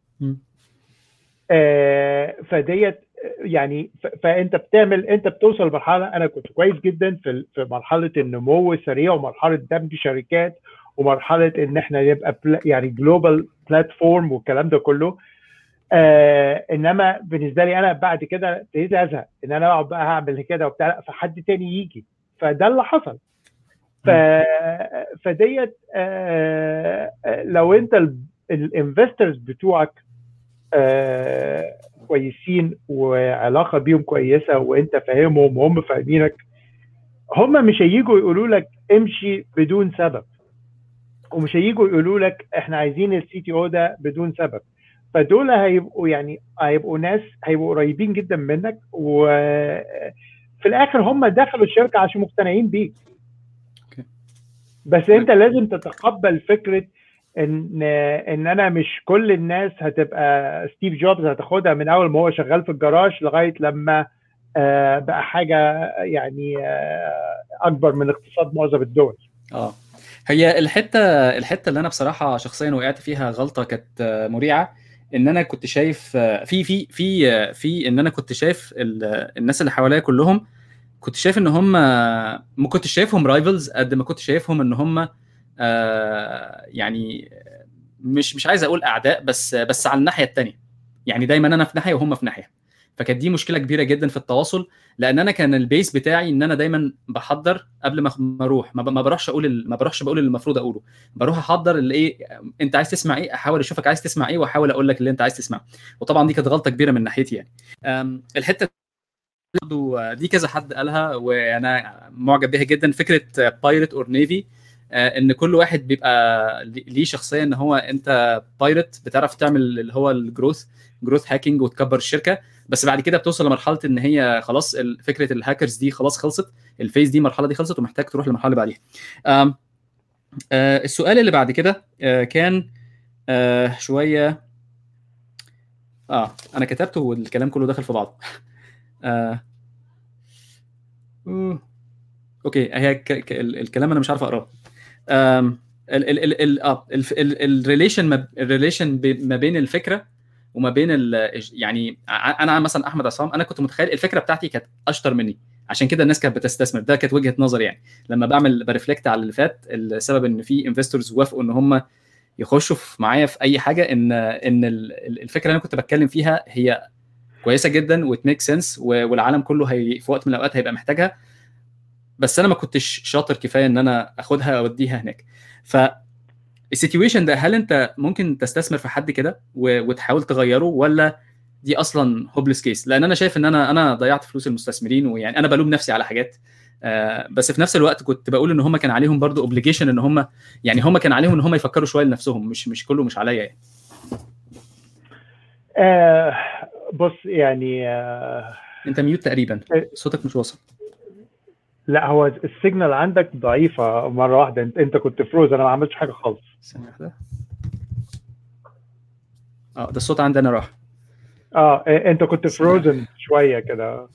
B: آه فديت يعني فانت بتعمل انت بتوصل لمرحله انا كنت كويس جدا في في مرحله النمو السريع ومرحله دمج شركات ومرحله ان احنا نبقى يعني جلوبال بلاتفورم والكلام ده كله آه انما بالنسبه لي انا بعد كده ابتديت ازهق ان انا اقعد بقى هعمل كده وبتاع فحد تاني يجي فده اللي حصل ف... فديت آه لو انت الانفسترز بتوعك آه كويسين وعلاقه بيهم كويسه وانت فاهمهم وهم فاهمينك هم مش هيجوا يقولوا لك امشي بدون سبب ومش هيجوا يقولوا لك احنا عايزين السي تي او ده بدون سبب فدول هيبقوا يعني هيبقوا ناس هيبقوا قريبين جدا منك وفي الاخر هم دخلوا الشركه عشان مقتنعين بيك بس انت لازم تتقبل فكره ان ان انا مش كل الناس هتبقى ستيف جوبز هتاخدها من اول ما هو شغال في الجراج لغايه لما بقى حاجه يعني اكبر من اقتصاد معظم الدول
A: اه هي الحته الحته اللي انا بصراحه شخصيا وقعت فيها غلطه كانت مريعه ان انا كنت شايف في في في في ان انا كنت شايف الناس اللي حواليا كلهم كنت شايف ان هم ما كنتش شايفهم رايفلز قد ما كنت شايفهم ان هم آه يعني مش مش عايز اقول اعداء بس بس على الناحيه الثانيه يعني دايما انا في ناحيه وهم في ناحيه فكانت دي مشكله كبيره جدا في التواصل لان انا كان البيس بتاعي ان انا دايما بحضر قبل ما اروح ما بروحش اقول ما بروحش بقول اللي المفروض اقوله بروح احضر اللي ايه انت عايز تسمع ايه احاول اشوفك عايز تسمع ايه واحاول اقول لك اللي انت عايز تسمعه وطبعا دي كانت غلطه كبيره من ناحيتي يعني الحته دي كذا حد قالها وانا معجب بيها جدا فكره بايرت اور نيفي ان كل واحد بيبقى ليه شخصيه ان هو انت بايرت بتعرف تعمل اللي هو الجروث جروث هاكينج وتكبر الشركه بس بعد كده بتوصل لمرحله ان هي خلاص فكره الهاكرز دي خلاص خلصت الفيز دي المرحله دي خلصت ومحتاج تروح للمرحله اللي بعديها آم آه السؤال اللي بعد كده آه كان آه شويه اه انا كتبته والكلام كله داخل في بعضه آه. اوكي هي ك... ك... الكلام انا مش عارف اقراه الريليشن الريليشن ما بين الفكره وما بين ال يعني انا مثلا احمد عصام انا كنت متخيل الفكره بتاعتي كانت اشطر مني عشان كده الناس كانت بتستثمر ده كانت وجهه نظري يعني لما بعمل برفلكت على اللي فات السبب ان في انفستورز وافقوا ان هم يخشوا في معايا في اي حاجه ان ان الفكره اللي انا كنت بتكلم فيها هي كويسه جدا وتميك سنس والعالم كله هي في وقت من الاوقات هيبقى محتاجها بس انا ما كنتش شاطر كفايه ان انا اخدها اوديها هناك ف السيتويشن ده هل انت ممكن تستثمر في حد كده وتحاول تغيره ولا دي اصلا هوبلس كيس لان انا شايف ان انا انا ضيعت فلوس المستثمرين ويعني انا بلوم نفسي على حاجات آه بس في نفس الوقت كنت بقول ان هم كان عليهم برضو اوبليجيشن ان هم يعني هم كان عليهم ان هم يفكروا شويه لنفسهم مش مش كله مش عليا يعني
B: آه بص يعني آه
A: انت ميوت تقريبا صوتك مش واصل
B: لا هو السيجنال عندك ضعيفه مره واحده انت انت كنت فروز انا ما عملتش حاجه خالص
A: ثانيه واحده اه ده الصوت عندي انا راح
B: اه انت كنت فروزن شويه كده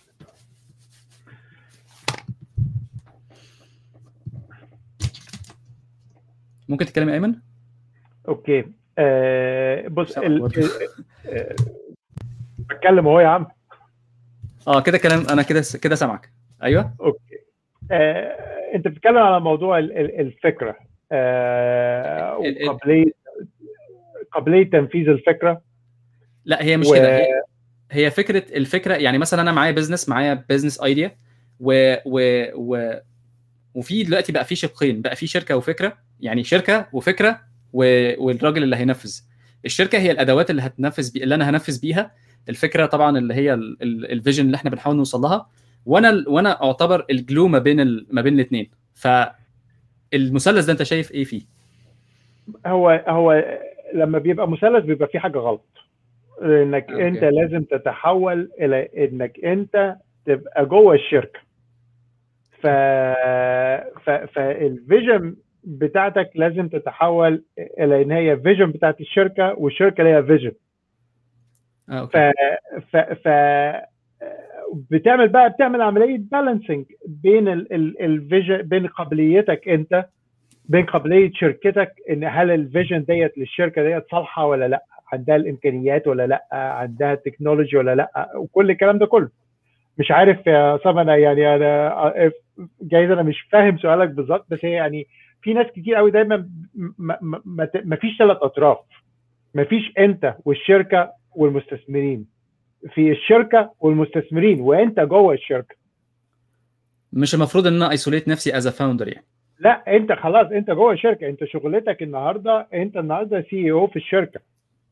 A: ممكن تتكلم يا ايمن
B: اوكي آه بص ال... آه بتكلم اهو يا عم
A: اه كده كلام انا كده كده سامعك ايوه
B: اوكي آه انت بتتكلم على موضوع الفكره آه وقابليه قابليه تنفيذ الفكره
A: لا هي مش و... كده هي, هي فكره الفكره يعني مثلا انا معايا بزنس معايا بزنس ايديا و, و, و وفي دلوقتي بقى في شقين بقى في شركه وفكره يعني شركه وفكره و... والراجل اللي هينفذ الشركه هي الادوات اللي هتنفذ بي... اللي انا هنفذ بيها الفكره طبعا اللي هي الفيجن اللي احنا بنحاول نوصل لها وانا وانا اعتبر الجلو ما بين ال... ما بين الاثنين فالمثلث ده انت شايف ايه فيه
B: هو هو لما بيبقى مثلث بيبقى فيه حاجه غلط انك أوكي. انت لازم تتحول الى انك انت تبقى جوه الشركه ف... ف... فالفيجن بتاعتك لازم تتحول الى ان هي فيجن بتاعت الشركه والشركه ليها فيجن ف... ف... ف بتعمل بقى بتعمل عمليه بالانسنج بين الفيجن بين قابليتك انت بين قابليه شركتك ان هل الفيجن ديت للشركه ديت صالحه ولا لا عندها الامكانيات ولا لا عندها التكنولوجي ولا لا وكل الكلام ده كله مش عارف يا صبا انا يعني انا جايز انا مش فاهم سؤالك بالظبط بس هي يعني في ناس كتير قوي دايما ما, ما, ما فيش ثلاث اطراف ما فيش انت والشركه والمستثمرين في الشركه والمستثمرين وانت جوه الشركه
A: مش المفروض ان انا ايسوليت نفسي از فاوندر يعني
B: لا انت خلاص انت جوه الشركه انت شغلتك النهارده انت النهارده سي او في الشركه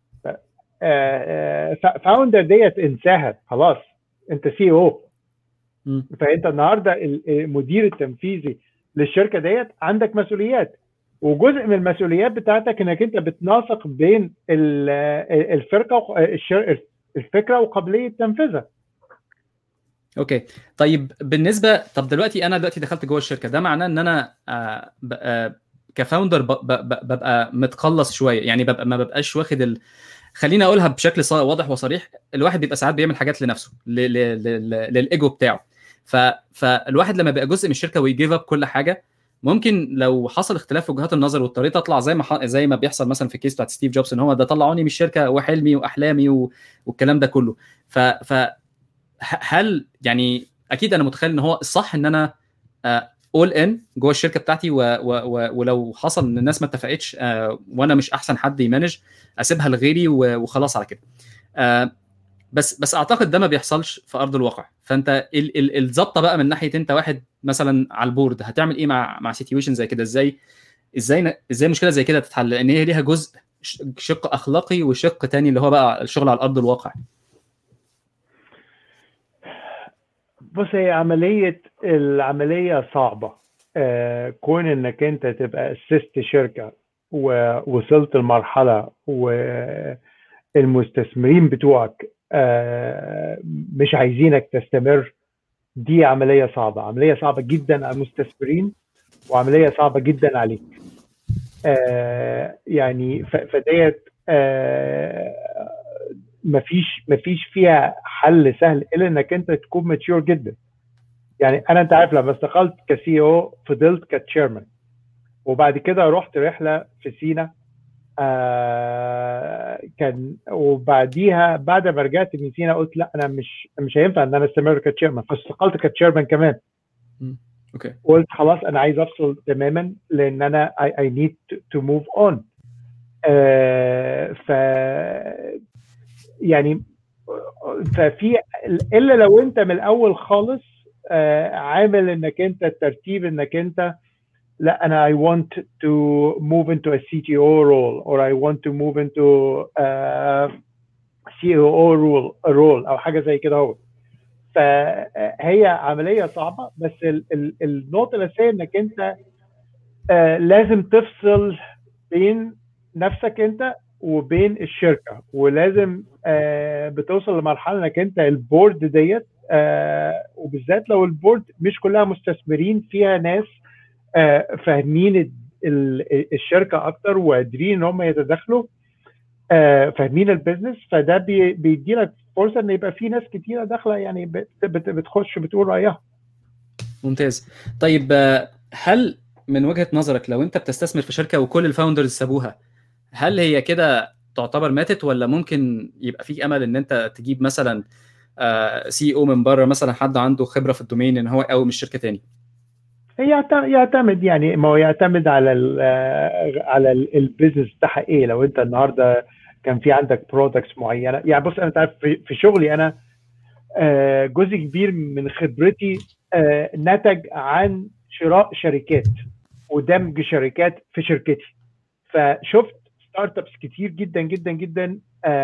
B: فاوندر ديت انساها خلاص انت سي او فانت النهارده المدير التنفيذي للشركه ديت عندك مسؤوليات وجزء من المسؤوليات بتاعتك انك انت بتناسق بين الفرقه الفكره وقابليه تنفيذها
A: اوكي طيب بالنسبه طب دلوقتي انا دلوقتي دخلت جوه الشركه ده معناه ان انا آه آه كفاوندر ببقى متقلص شويه يعني ببقى ما ببقاش واخد ال... خليني اقولها بشكل واضح وصريح الواحد بيبقى ساعات بيعمل حاجات لنفسه للايجو بتاعه ف... فالواحد لما بيبقى جزء من الشركه ويجيف اب كل حاجه ممكن لو حصل اختلاف في وجهات النظر واضطريت اطلع زي ما ح... زي ما بيحصل مثلا في الكيس بتاعت ستيف جوبز ان هو ده طلعوني من الشركه وحلمي واحلامي و... والكلام ده كله ف... ف هل يعني اكيد انا متخيل ان هو الصح ان انا اول ان جوه الشركه بتاعتي و... و... و... ولو حصل ان الناس ما اتفقتش uh, وانا مش احسن حد يمانج اسيبها لغيري و... وخلاص على كده uh, بس بس اعتقد ده ما بيحصلش في ارض الواقع فانت الظبطه بقى من ناحيه انت واحد مثلا على البورد هتعمل ايه مع مع سيتويشن زي كده ازاي ازاي ازاي مشكله زي كده تتحل لان هي ليها جزء شق اخلاقي وشق تاني اللي هو بقى الشغل على ارض الواقع
B: بص هي عمليه العمليه صعبه آه كون انك انت تبقى اسست شركه ووصلت لمرحله والمستثمرين بتوعك آه مش عايزينك تستمر دي عمليه صعبه عمليه صعبه جدا على المستثمرين وعمليه صعبه جدا عليك آه يعني فديت آه مفيش مفيش فيها حل سهل الا انك انت تكون ماتيور جدا يعني انا انت عارف لما استقلت كسي او فضلت كتشيرمان وبعد كده رحت رحله في سينا آه كان وبعديها بعد ما رجعت من سينا قلت لا انا مش مش هينفع ان انا استمر كتشيرمان فاستقلت كتشيرمان كمان
A: اوكي
B: قلت خلاص انا عايز افصل تماما لان انا I, I need to move on آه ف يعني ففي الا لو انت من الاول خالص آه عامل انك انت الترتيب انك انت لا انا I want to move into a CTO role or I want to move into uh, سي او رول رول او حاجه زي كده هو فهي عمليه صعبه بس ال ال النقطه الاساسيه انك انت آه لازم تفصل بين نفسك انت وبين الشركه ولازم آه بتوصل لمرحله انك انت البورد ديت آه وبالذات لو البورد مش كلها مستثمرين فيها ناس آه فاهمين الشركه اكتر وقادرين ان هم يتدخلوا آه فاهمين البيزنس فده بي بيدي لك فرصه ان يبقى في ناس كتيره داخله يعني بت بتخش بتقول رايها
A: ممتاز طيب هل من وجهه نظرك لو انت بتستثمر في شركه وكل الفاوندرز سابوها هل هي كده تعتبر ماتت ولا ممكن يبقى في امل ان انت تجيب مثلا سي او من بره مثلا حد عنده خبره في الدومين ان هو يقوم الشركه تاني
B: يعتمد يعني ما هو يعتمد على ال على البيزنس بتاعها ايه لو انت النهارده كان في عندك برودكتس معينه يعني بص انا تعرف في شغلي انا جزء كبير من خبرتي نتج عن شراء شركات ودمج شركات في شركتي فشفت ستارت ابس كتير جدا جدا جدا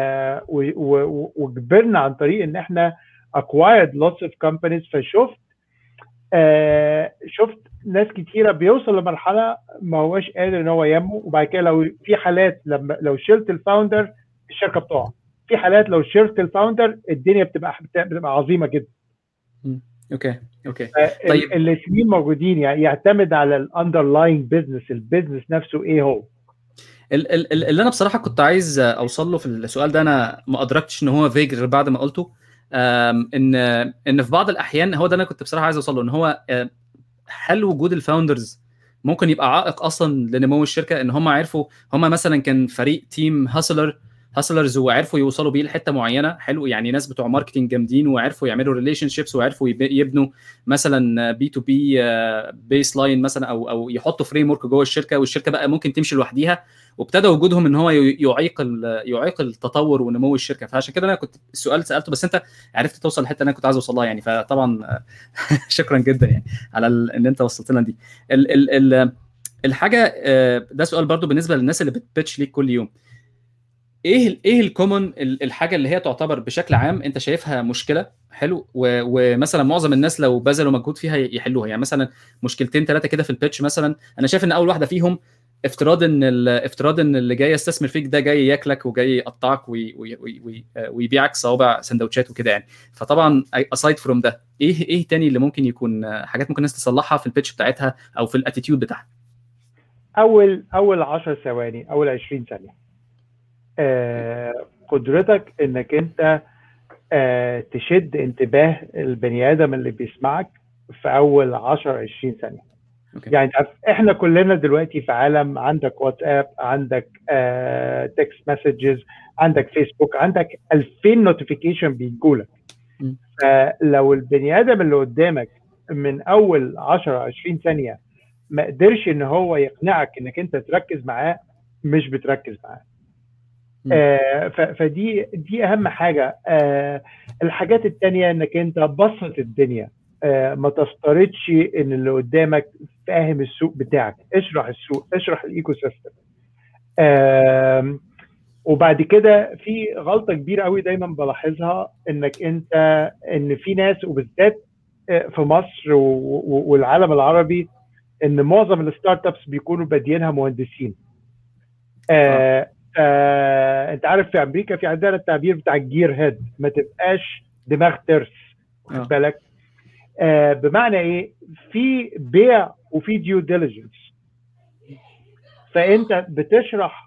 B: وكبرنا عن طريق ان احنا acquired lots of companies فشفت شفت ناس كتيره بيوصل لمرحله ما هوش قادر ان هو ينمو وبعد كده لو في حالات لما لو شلت الفاوندر الشركه بتقع في حالات لو شلت الفاوندر الدنيا بتبقى بتبقى عظيمه جدا
A: اوكي اوكي
B: طيب الاثنين موجودين يعني يعتمد على الاندرلاينج بزنس البيزنس نفسه ايه هو
A: اللي انا بصراحه كنت عايز اوصل له في السؤال ده انا ما ادركتش ان هو فيج غير بعد ما قلته ان ان في بعض الاحيان هو ده انا كنت بصراحه عايز اوصل له ان هو هل وجود الفاوندرز ممكن يبقى عائق اصلا لنمو الشركه ان هم عرفوا هم مثلا كان فريق تيم هاسلر هاسلرز وعرفوا يوصلوا بيه لحته معينه حلو يعني ناس بتوع ماركتنج جامدين وعرفوا يعملوا ريليشن شيبس وعرفوا يبنوا مثلا بي تو بي بيس لاين مثلا او او يحطوا فريم ورك جوه الشركه والشركه بقى ممكن تمشي لوحديها وابتدى وجودهم ان هو يعيق يعيق التطور ونمو الشركه فعشان كده انا كنت السؤال سالته بس انت عرفت توصل للحته اللي انا كنت عايز اوصل لها يعني فطبعا شكرا جدا يعني على ان انت وصلت لنا دي ال ال ال الحاجه ده سؤال برضو بالنسبه للناس اللي بتبيتش ليك كل يوم ايه ايه الكومن الحاجه اللي هي تعتبر بشكل عام انت شايفها مشكله حلو ومثلا معظم الناس لو بذلوا مجهود فيها يحلوها يعني مثلا مشكلتين ثلاثه كده في البيتش مثلا انا شايف ان اول واحده فيهم افتراض ان افتراض ان اللي جاي يستثمر فيك ده جاي ياكلك وجاي يقطعك وي وي وي ويبيعك صوابع سندوتشات وكده يعني فطبعا اسايد فروم ده ايه ايه تاني اللي ممكن يكون حاجات ممكن الناس تصلحها في البيتش بتاعتها او في الاتيتيود بتاعها
B: اول اول 10 ثواني اول 20 ثانيه آه قدرتك انك انت آه تشد انتباه البني ادم اللي بيسمعك في اول 10 20 ثانيه أوكي. يعني احنا كلنا دلوقتي في عالم عندك واتساب عندك آه تكست مسجز عندك فيسبوك عندك 2000 نوتيفيكيشن بيجولك فلو البني ادم اللي قدامك من اول 10 20 ثانيه ما قدرش ان هو يقنعك انك انت تركز معاه مش بتركز معاه آه فدي دي اهم حاجه آه الحاجات التانية انك انت بسط الدنيا آه ما تفترضش ان اللي قدامك فاهم السوق بتاعك اشرح السوق اشرح الايكو سيستم آه وبعد كده في غلطه كبيره قوي دايما بلاحظها انك انت ان في ناس وبالذات في مصر والعالم العربي ان معظم الستارت ابس بيكونوا بادينها مهندسين آه آه انت عارف في امريكا في عندنا التعبير بتاع الجير هيد ما تبقاش دماغ ترس واخد بالك آه بمعنى ايه في بيع وفي ديو ديليجنس فانت بتشرح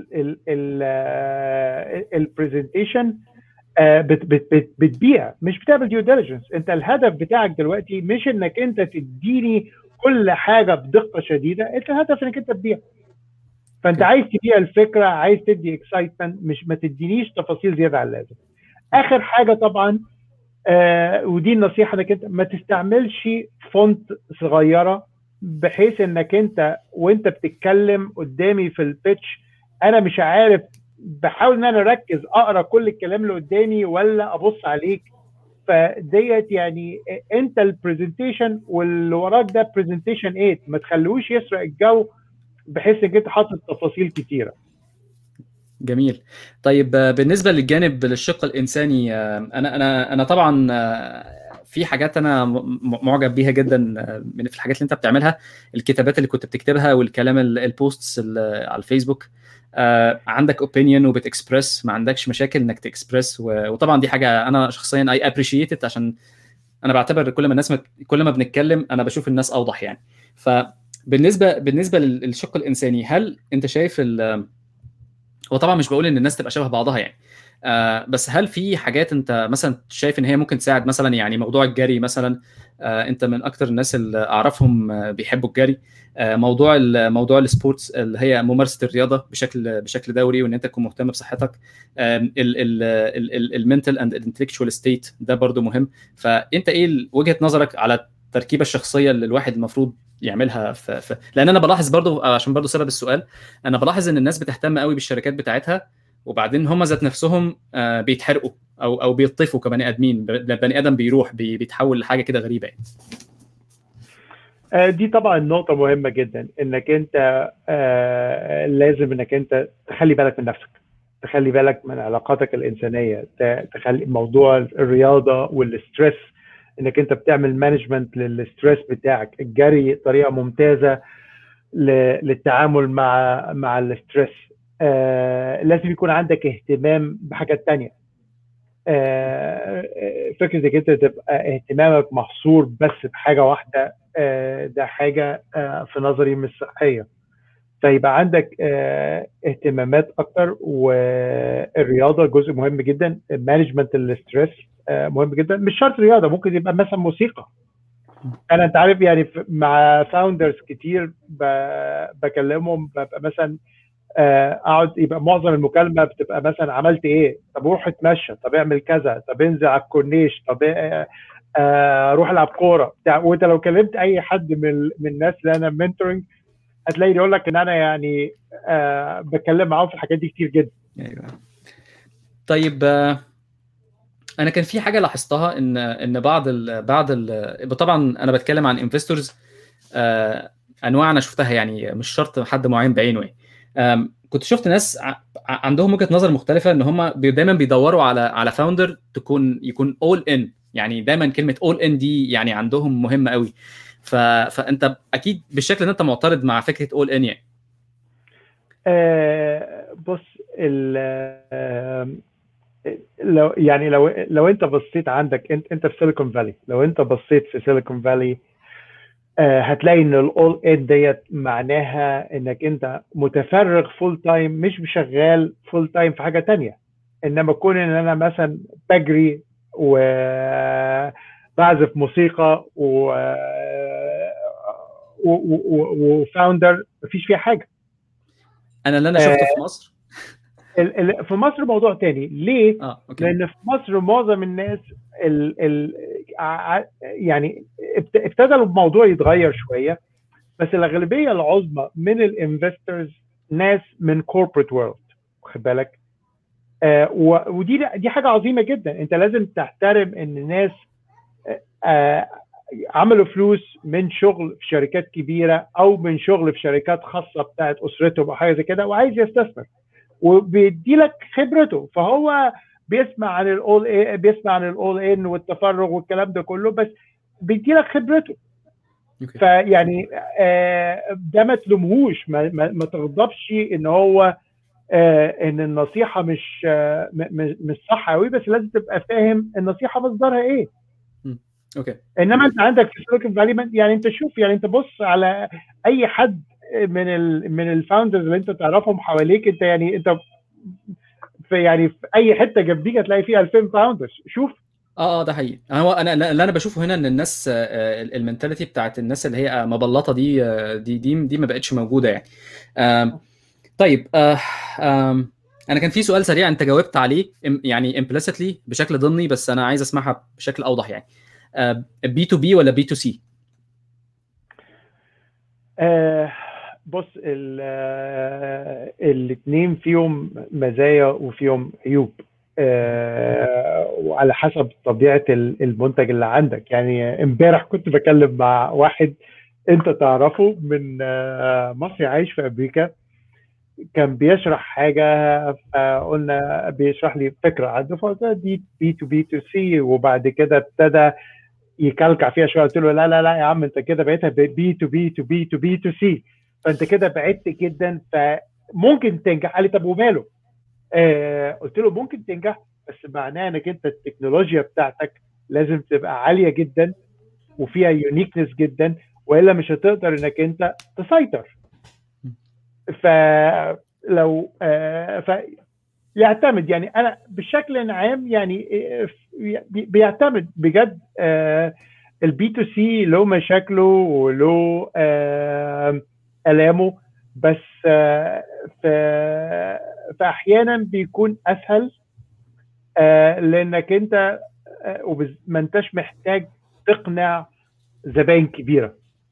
B: البرزنتيشن بت بت بت بتبيع مش بتعمل ديو ديليجنس انت الهدف بتاعك دلوقتي مش انك انت تديني كل حاجه بدقه شديده انت الهدف انك انت تبيع فانت عايز تبيع الفكره عايز تدي اكسايتمنت مش ما تدينيش تفاصيل زياده عن اللازم اخر حاجه طبعا آه ودي النصيحه انك انت ما تستعملش فونت صغيره بحيث انك انت وانت بتتكلم قدامي في البيتش انا مش عارف بحاول ان انا اركز اقرا كل الكلام اللي قدامي ولا ابص عليك فديت يعني انت البرزنتيشن واللي وراك ده برزنتيشن 8 ما تخلوش يسرق الجو بحيث انك انت حاطط تفاصيل كتيره
A: جميل طيب بالنسبه للجانب للشق الانساني انا انا انا طبعا في حاجات انا معجب بيها جدا من في الحاجات اللي انت بتعملها الكتابات اللي كنت بتكتبها والكلام البوستس على الفيسبوك عندك اوبينيون وبتكسبرس ما عندكش مشاكل انك تكسبرس وطبعا دي حاجه انا شخصيا اي ابريشيت عشان انا بعتبر كل ما الناس كل ما بنتكلم انا بشوف الناس اوضح يعني فبالنسبه بالنسبه للشق الانساني هل انت شايف وطبعا مش بقول ان الناس تبقى شبه بعضها يعني آه بس هل في حاجات انت مثلا شايف ان هي ممكن تساعد مثلا يعني موضوع الجري مثلا آه انت من اكتر الناس اللي اعرفهم آه بيحبوا الجري آه موضوع موضوع السبورتس اللي هي ممارسه الرياضه بشكل بشكل دوري وان انت تكون مهتم بصحتك المنتال اند الانتلكشوال ستيت ده برضو مهم فانت ايه وجهه نظرك على التركيبه الشخصيه اللي الواحد المفروض يعملها في, في لان انا بلاحظ برضو عشان برضو سبب السؤال انا بلاحظ ان الناس بتهتم قوي بالشركات بتاعتها وبعدين هم ذات نفسهم بيتحرقوا او او بيطفوا كبني ادمين بني ادم بيروح بيتحول لحاجه كده غريبه يعني
B: دي طبعا نقطة مهمة جدا انك انت لازم انك انت تخلي بالك من نفسك تخلي بالك من علاقاتك الانسانية تخلي موضوع الرياضة والستريس انك انت بتعمل مانجمنت للستريس بتاعك الجري طريقة ممتازة للتعامل مع مع الستريس آه لازم يكون عندك اهتمام بحاجات تانية آه فكرة انك انت تبقى اهتمامك محصور بس بحاجة واحدة آه ده حاجة آه في نظري مش صحية فيبقى عندك آه اهتمامات اكتر والرياضة جزء مهم جدا مانجمنت الستريس آه مهم جدا مش شرط رياضة ممكن يبقى مثلا موسيقى انا انت عارف يعني مع فاوندرز كتير بكلمهم ببقى مثلا اقعد يبقى معظم المكالمه بتبقى مثلا عملت ايه؟ طب روح اتمشى، طب اعمل كذا، طب انزل على الكورنيش، طب آه روح العب كوره، وانت لو كلمت اي حد من من الناس اللي انا منتورنج هتلاقي يقول لك ان انا يعني آه بتكلم معاهم في الحاجات دي كتير جدا.
A: ايوه. طيب آه انا كان في حاجه لاحظتها ان ان بعض ال بعض ال طبعا انا بتكلم عن انفستورز آه انواع انا شفتها يعني مش شرط حد معين بعينه يعني كنت شفت ناس عندهم وجهه نظر مختلفه ان هم دايما بيدوروا على على فاوندر تكون يكون اول ان يعني دايما كلمه اول ان دي يعني عندهم مهمه قوي ف... فانت اكيد بالشكل ده انت معترض مع فكره اول ان يعني
B: آه بص ال آه لو يعني لو لو انت بصيت عندك انت انت في سيليكون فالي لو انت بصيت في سيليكون فالي آه هتلاقي ان الاول ان ديت معناها انك انت متفرغ فول تايم مش شغال فول تايم في حاجه تانية انما كون ان انا مثلا بجري وبعزف موسيقى و وفاوندر مفيش فيها حاجه
A: انا اللي انا شفته في مصر
B: في مصر موضوع تاني ليه؟ آه، أوكي. لان في مصر معظم الناس ال ال يعني ابتدى الموضوع يتغير شويه بس الاغلبيه العظمى من الانفسترز ناس من كوربريت وورلد واخد بالك؟ آه ودي دي حاجه عظيمه جدا انت لازم تحترم ان ناس آه عملوا فلوس من شغل في شركات كبيره او من شغل في شركات خاصه بتاعت اسرتهم او حاجه زي كده وعايز يستثمر وبيدي لك خبرته فهو بيسمع عن الاول اي بيسمع عن الاول ان والتفرغ والكلام ده كله بس بيدي لك خبرته okay. فيعني آه ده ما تلومهوش ما, ما, ما تغضبش ان هو آه ان النصيحه مش آه مش صح قوي بس لازم تبقى فاهم النصيحه مصدرها ايه
A: اوكي
B: انما انت عندك في سيليكون فالي يعني انت شوف يعني انت بص على اي حد من ال من الفاوندرز اللي انت تعرفهم حواليك انت يعني انت في يعني في اي حته جنبيك هتلاقي فيه 2000 فاوندرز شوف
A: اه اه ده حقيقي هو انا اللي انا بشوفه هنا ان الناس المنتاليتي بتاعت الناس اللي هي مبلطه دي دي دي, دي ما بقتش موجوده يعني آم طيب آه آم انا كان في سؤال سريع انت جاوبت عليه يعني implicitly بشكل ضمني بس انا عايز اسمعها بشكل اوضح يعني بي تو بي ولا بي تو سي؟
B: بص الاثنين فيهم مزايا وفيهم عيوب أه وعلى حسب طبيعه المنتج اللي عندك يعني امبارح كنت بكلم مع واحد انت تعرفه من مصري عايش في امريكا كان بيشرح حاجه فقلنا بيشرح لي فكره عنده فقلت دي بي تو بي تو سي وبعد كده ابتدى يكلكع فيها شويه قلت له لا لا لا يا عم انت كده بقيتها بي تو بي تو بي تو بي تو سي فانت كده بعدت جدا فممكن تنجح قال لي طب وماله؟ آه قلت له ممكن تنجح بس معناه انك انت التكنولوجيا بتاعتك لازم تبقى عاليه جدا وفيها يونيكنس جدا والا مش هتقدر انك انت تسيطر فلو آه ف يعتمد يعني انا بشكل عام يعني بيعتمد بجد آه البي تو سي له مشاكله وله آه الامه بس آه فاحيانا بيكون اسهل آه لانك انت آه ما انتش محتاج تقنع زباين كبيره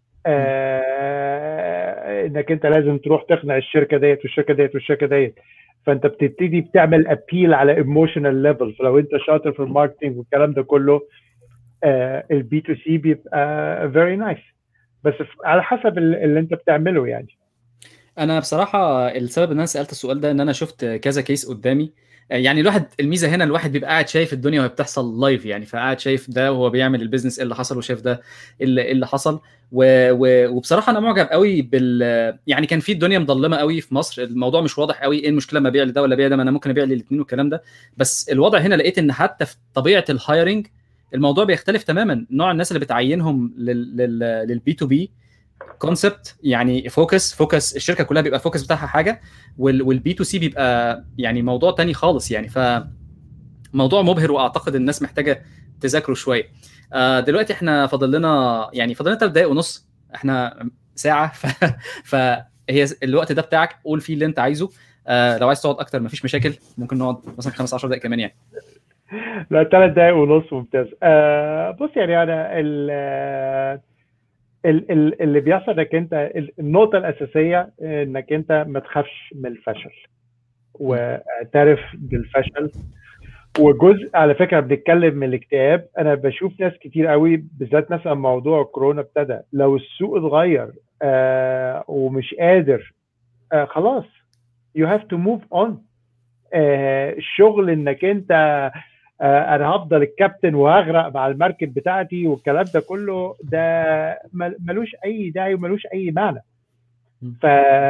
B: آه انك انت لازم تروح تقنع الشركه ديت والشركه ديت والشركه ديت فانت بتبتدي بتعمل ابيل على ايموشنال ليفل فلو انت شاطر في الماركتنج والكلام ده كله البي تو سي بيبقى فيري نايس بس على حسب اللي انت بتعمله يعني
A: انا بصراحه السبب ان انا سالت السؤال ده ان انا شفت كذا كيس قدامي يعني الواحد الميزه هنا الواحد بيبقى قاعد شايف الدنيا وهي بتحصل لايف يعني فقاعد شايف ده وهو بيعمل البيزنس اللي حصل وشايف ده اللي, اللي حصل و... و... وبصراحه انا معجب قوي بال يعني كان في الدنيا مظلمه قوي في مصر الموضوع مش واضح قوي ايه المشكله ما ابيع لده ولا ابيع ده ما انا ممكن ابيع للاثنين والكلام ده بس الوضع هنا لقيت ان حتى في طبيعه الهايرنج الموضوع بيختلف تماما نوع الناس اللي بتعينهم لل... لل... للبي تو بي كونسبت يعني فوكس فوكس الشركه كلها بيبقى فوكس بتاعها حاجه والبي تو سي بيبقى يعني موضوع تاني خالص يعني ف موضوع مبهر واعتقد الناس محتاجه تذاكره شويه آه دلوقتي احنا فاضل لنا يعني فاضل لنا 3 دقائق ونص احنا ساعه ف... فهي الوقت ده بتاعك قول فيه اللي انت عايزه آه لو عايز تقعد اكتر مفيش مشاكل ممكن نقعد مثلا 5 10 دقائق كمان يعني
B: لا ثلاث دقائق ونص ممتاز آه بص يعني انا ال اللي بيحصل انك انت النقطه الاساسيه انك انت ما تخافش من الفشل واعترف بالفشل وجزء على فكره بنتكلم من الاكتئاب انا بشوف ناس كتير قوي بالذات مثلا موضوع كورونا ابتدى لو السوق اتغير آه ومش قادر آه خلاص you have to move on آه الشغل انك انت آه انا هفضل الكابتن وهغرق مع المركب بتاعتي والكلام ده كله ده ملوش اي داعي وملوش اي معنى ف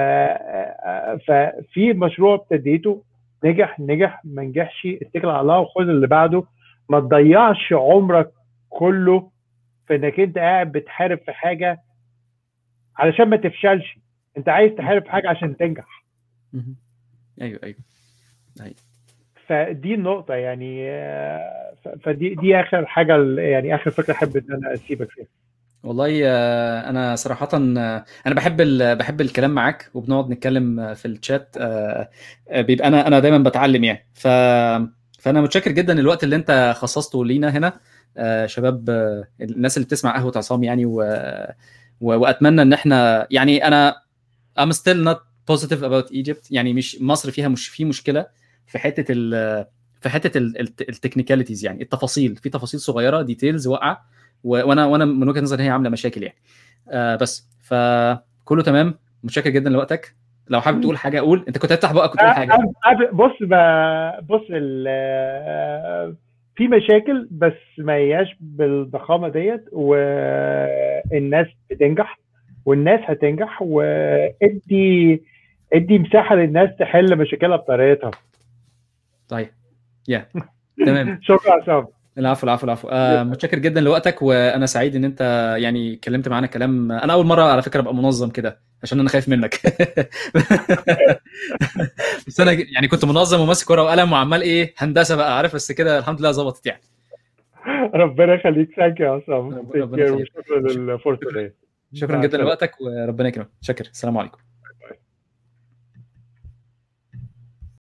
B: ففي مشروع ابتديته نجح نجح ما نجحش اتكل على الله وخد اللي بعده ما تضيعش عمرك كله في انك انت قاعد بتحارب في حاجه علشان ما تفشلش انت عايز تحارب في حاجه عشان تنجح
A: ايوه ايوه ايوه
B: فدي النقطة يعني فدي دي آخر حاجة يعني آخر فكرة أحب إن أنا أسيبك فيها.
A: والله انا صراحه انا بحب بحب الكلام معاك وبنقعد نتكلم في الشات بيبقى انا انا دايما بتعلم يعني ف فانا متشكر جدا الوقت اللي انت خصصته لينا هنا شباب الناس اللي بتسمع قهوه عصام يعني و... واتمنى ان احنا يعني انا I'm still not positive about Egypt يعني مش مصر فيها مش في مشكله في حته ال في حته التكنيكاليتيز يعني التفاصيل في تفاصيل صغيره ديتيلز واقعه وانا وانا من وجهه نظري هي عامله مشاكل يعني آه بس فكله تمام متشكر جدا لوقتك لو حابب تقول حاجه قول انت كنت هتفتح بقى كنت تقول حاجه
B: بص بص في مشاكل بس ما هياش بالضخامه ديت والناس بتنجح والناس هتنجح وادي ادي مساحه للناس تحل مشاكلها بطريقتها
A: طيب يا تمام
B: شكرا عصام
A: العفو العفو العفو آه متشكر جدا لوقتك وانا سعيد ان انت يعني اتكلمت معانا كلام انا اول مره على فكره ابقى منظم كده عشان انا خايف منك بس انا يعني كنت منظم وماسك ورقه وقلم وعمال ايه هندسه بقى عارف بس كده الحمد لله ظبطت يعني
B: ربنا يخليك ثانك يو يا عصام شكرا للفرصه دي
A: شكرا جدا لوقتك وربنا يكرمك شكرا السلام عليكم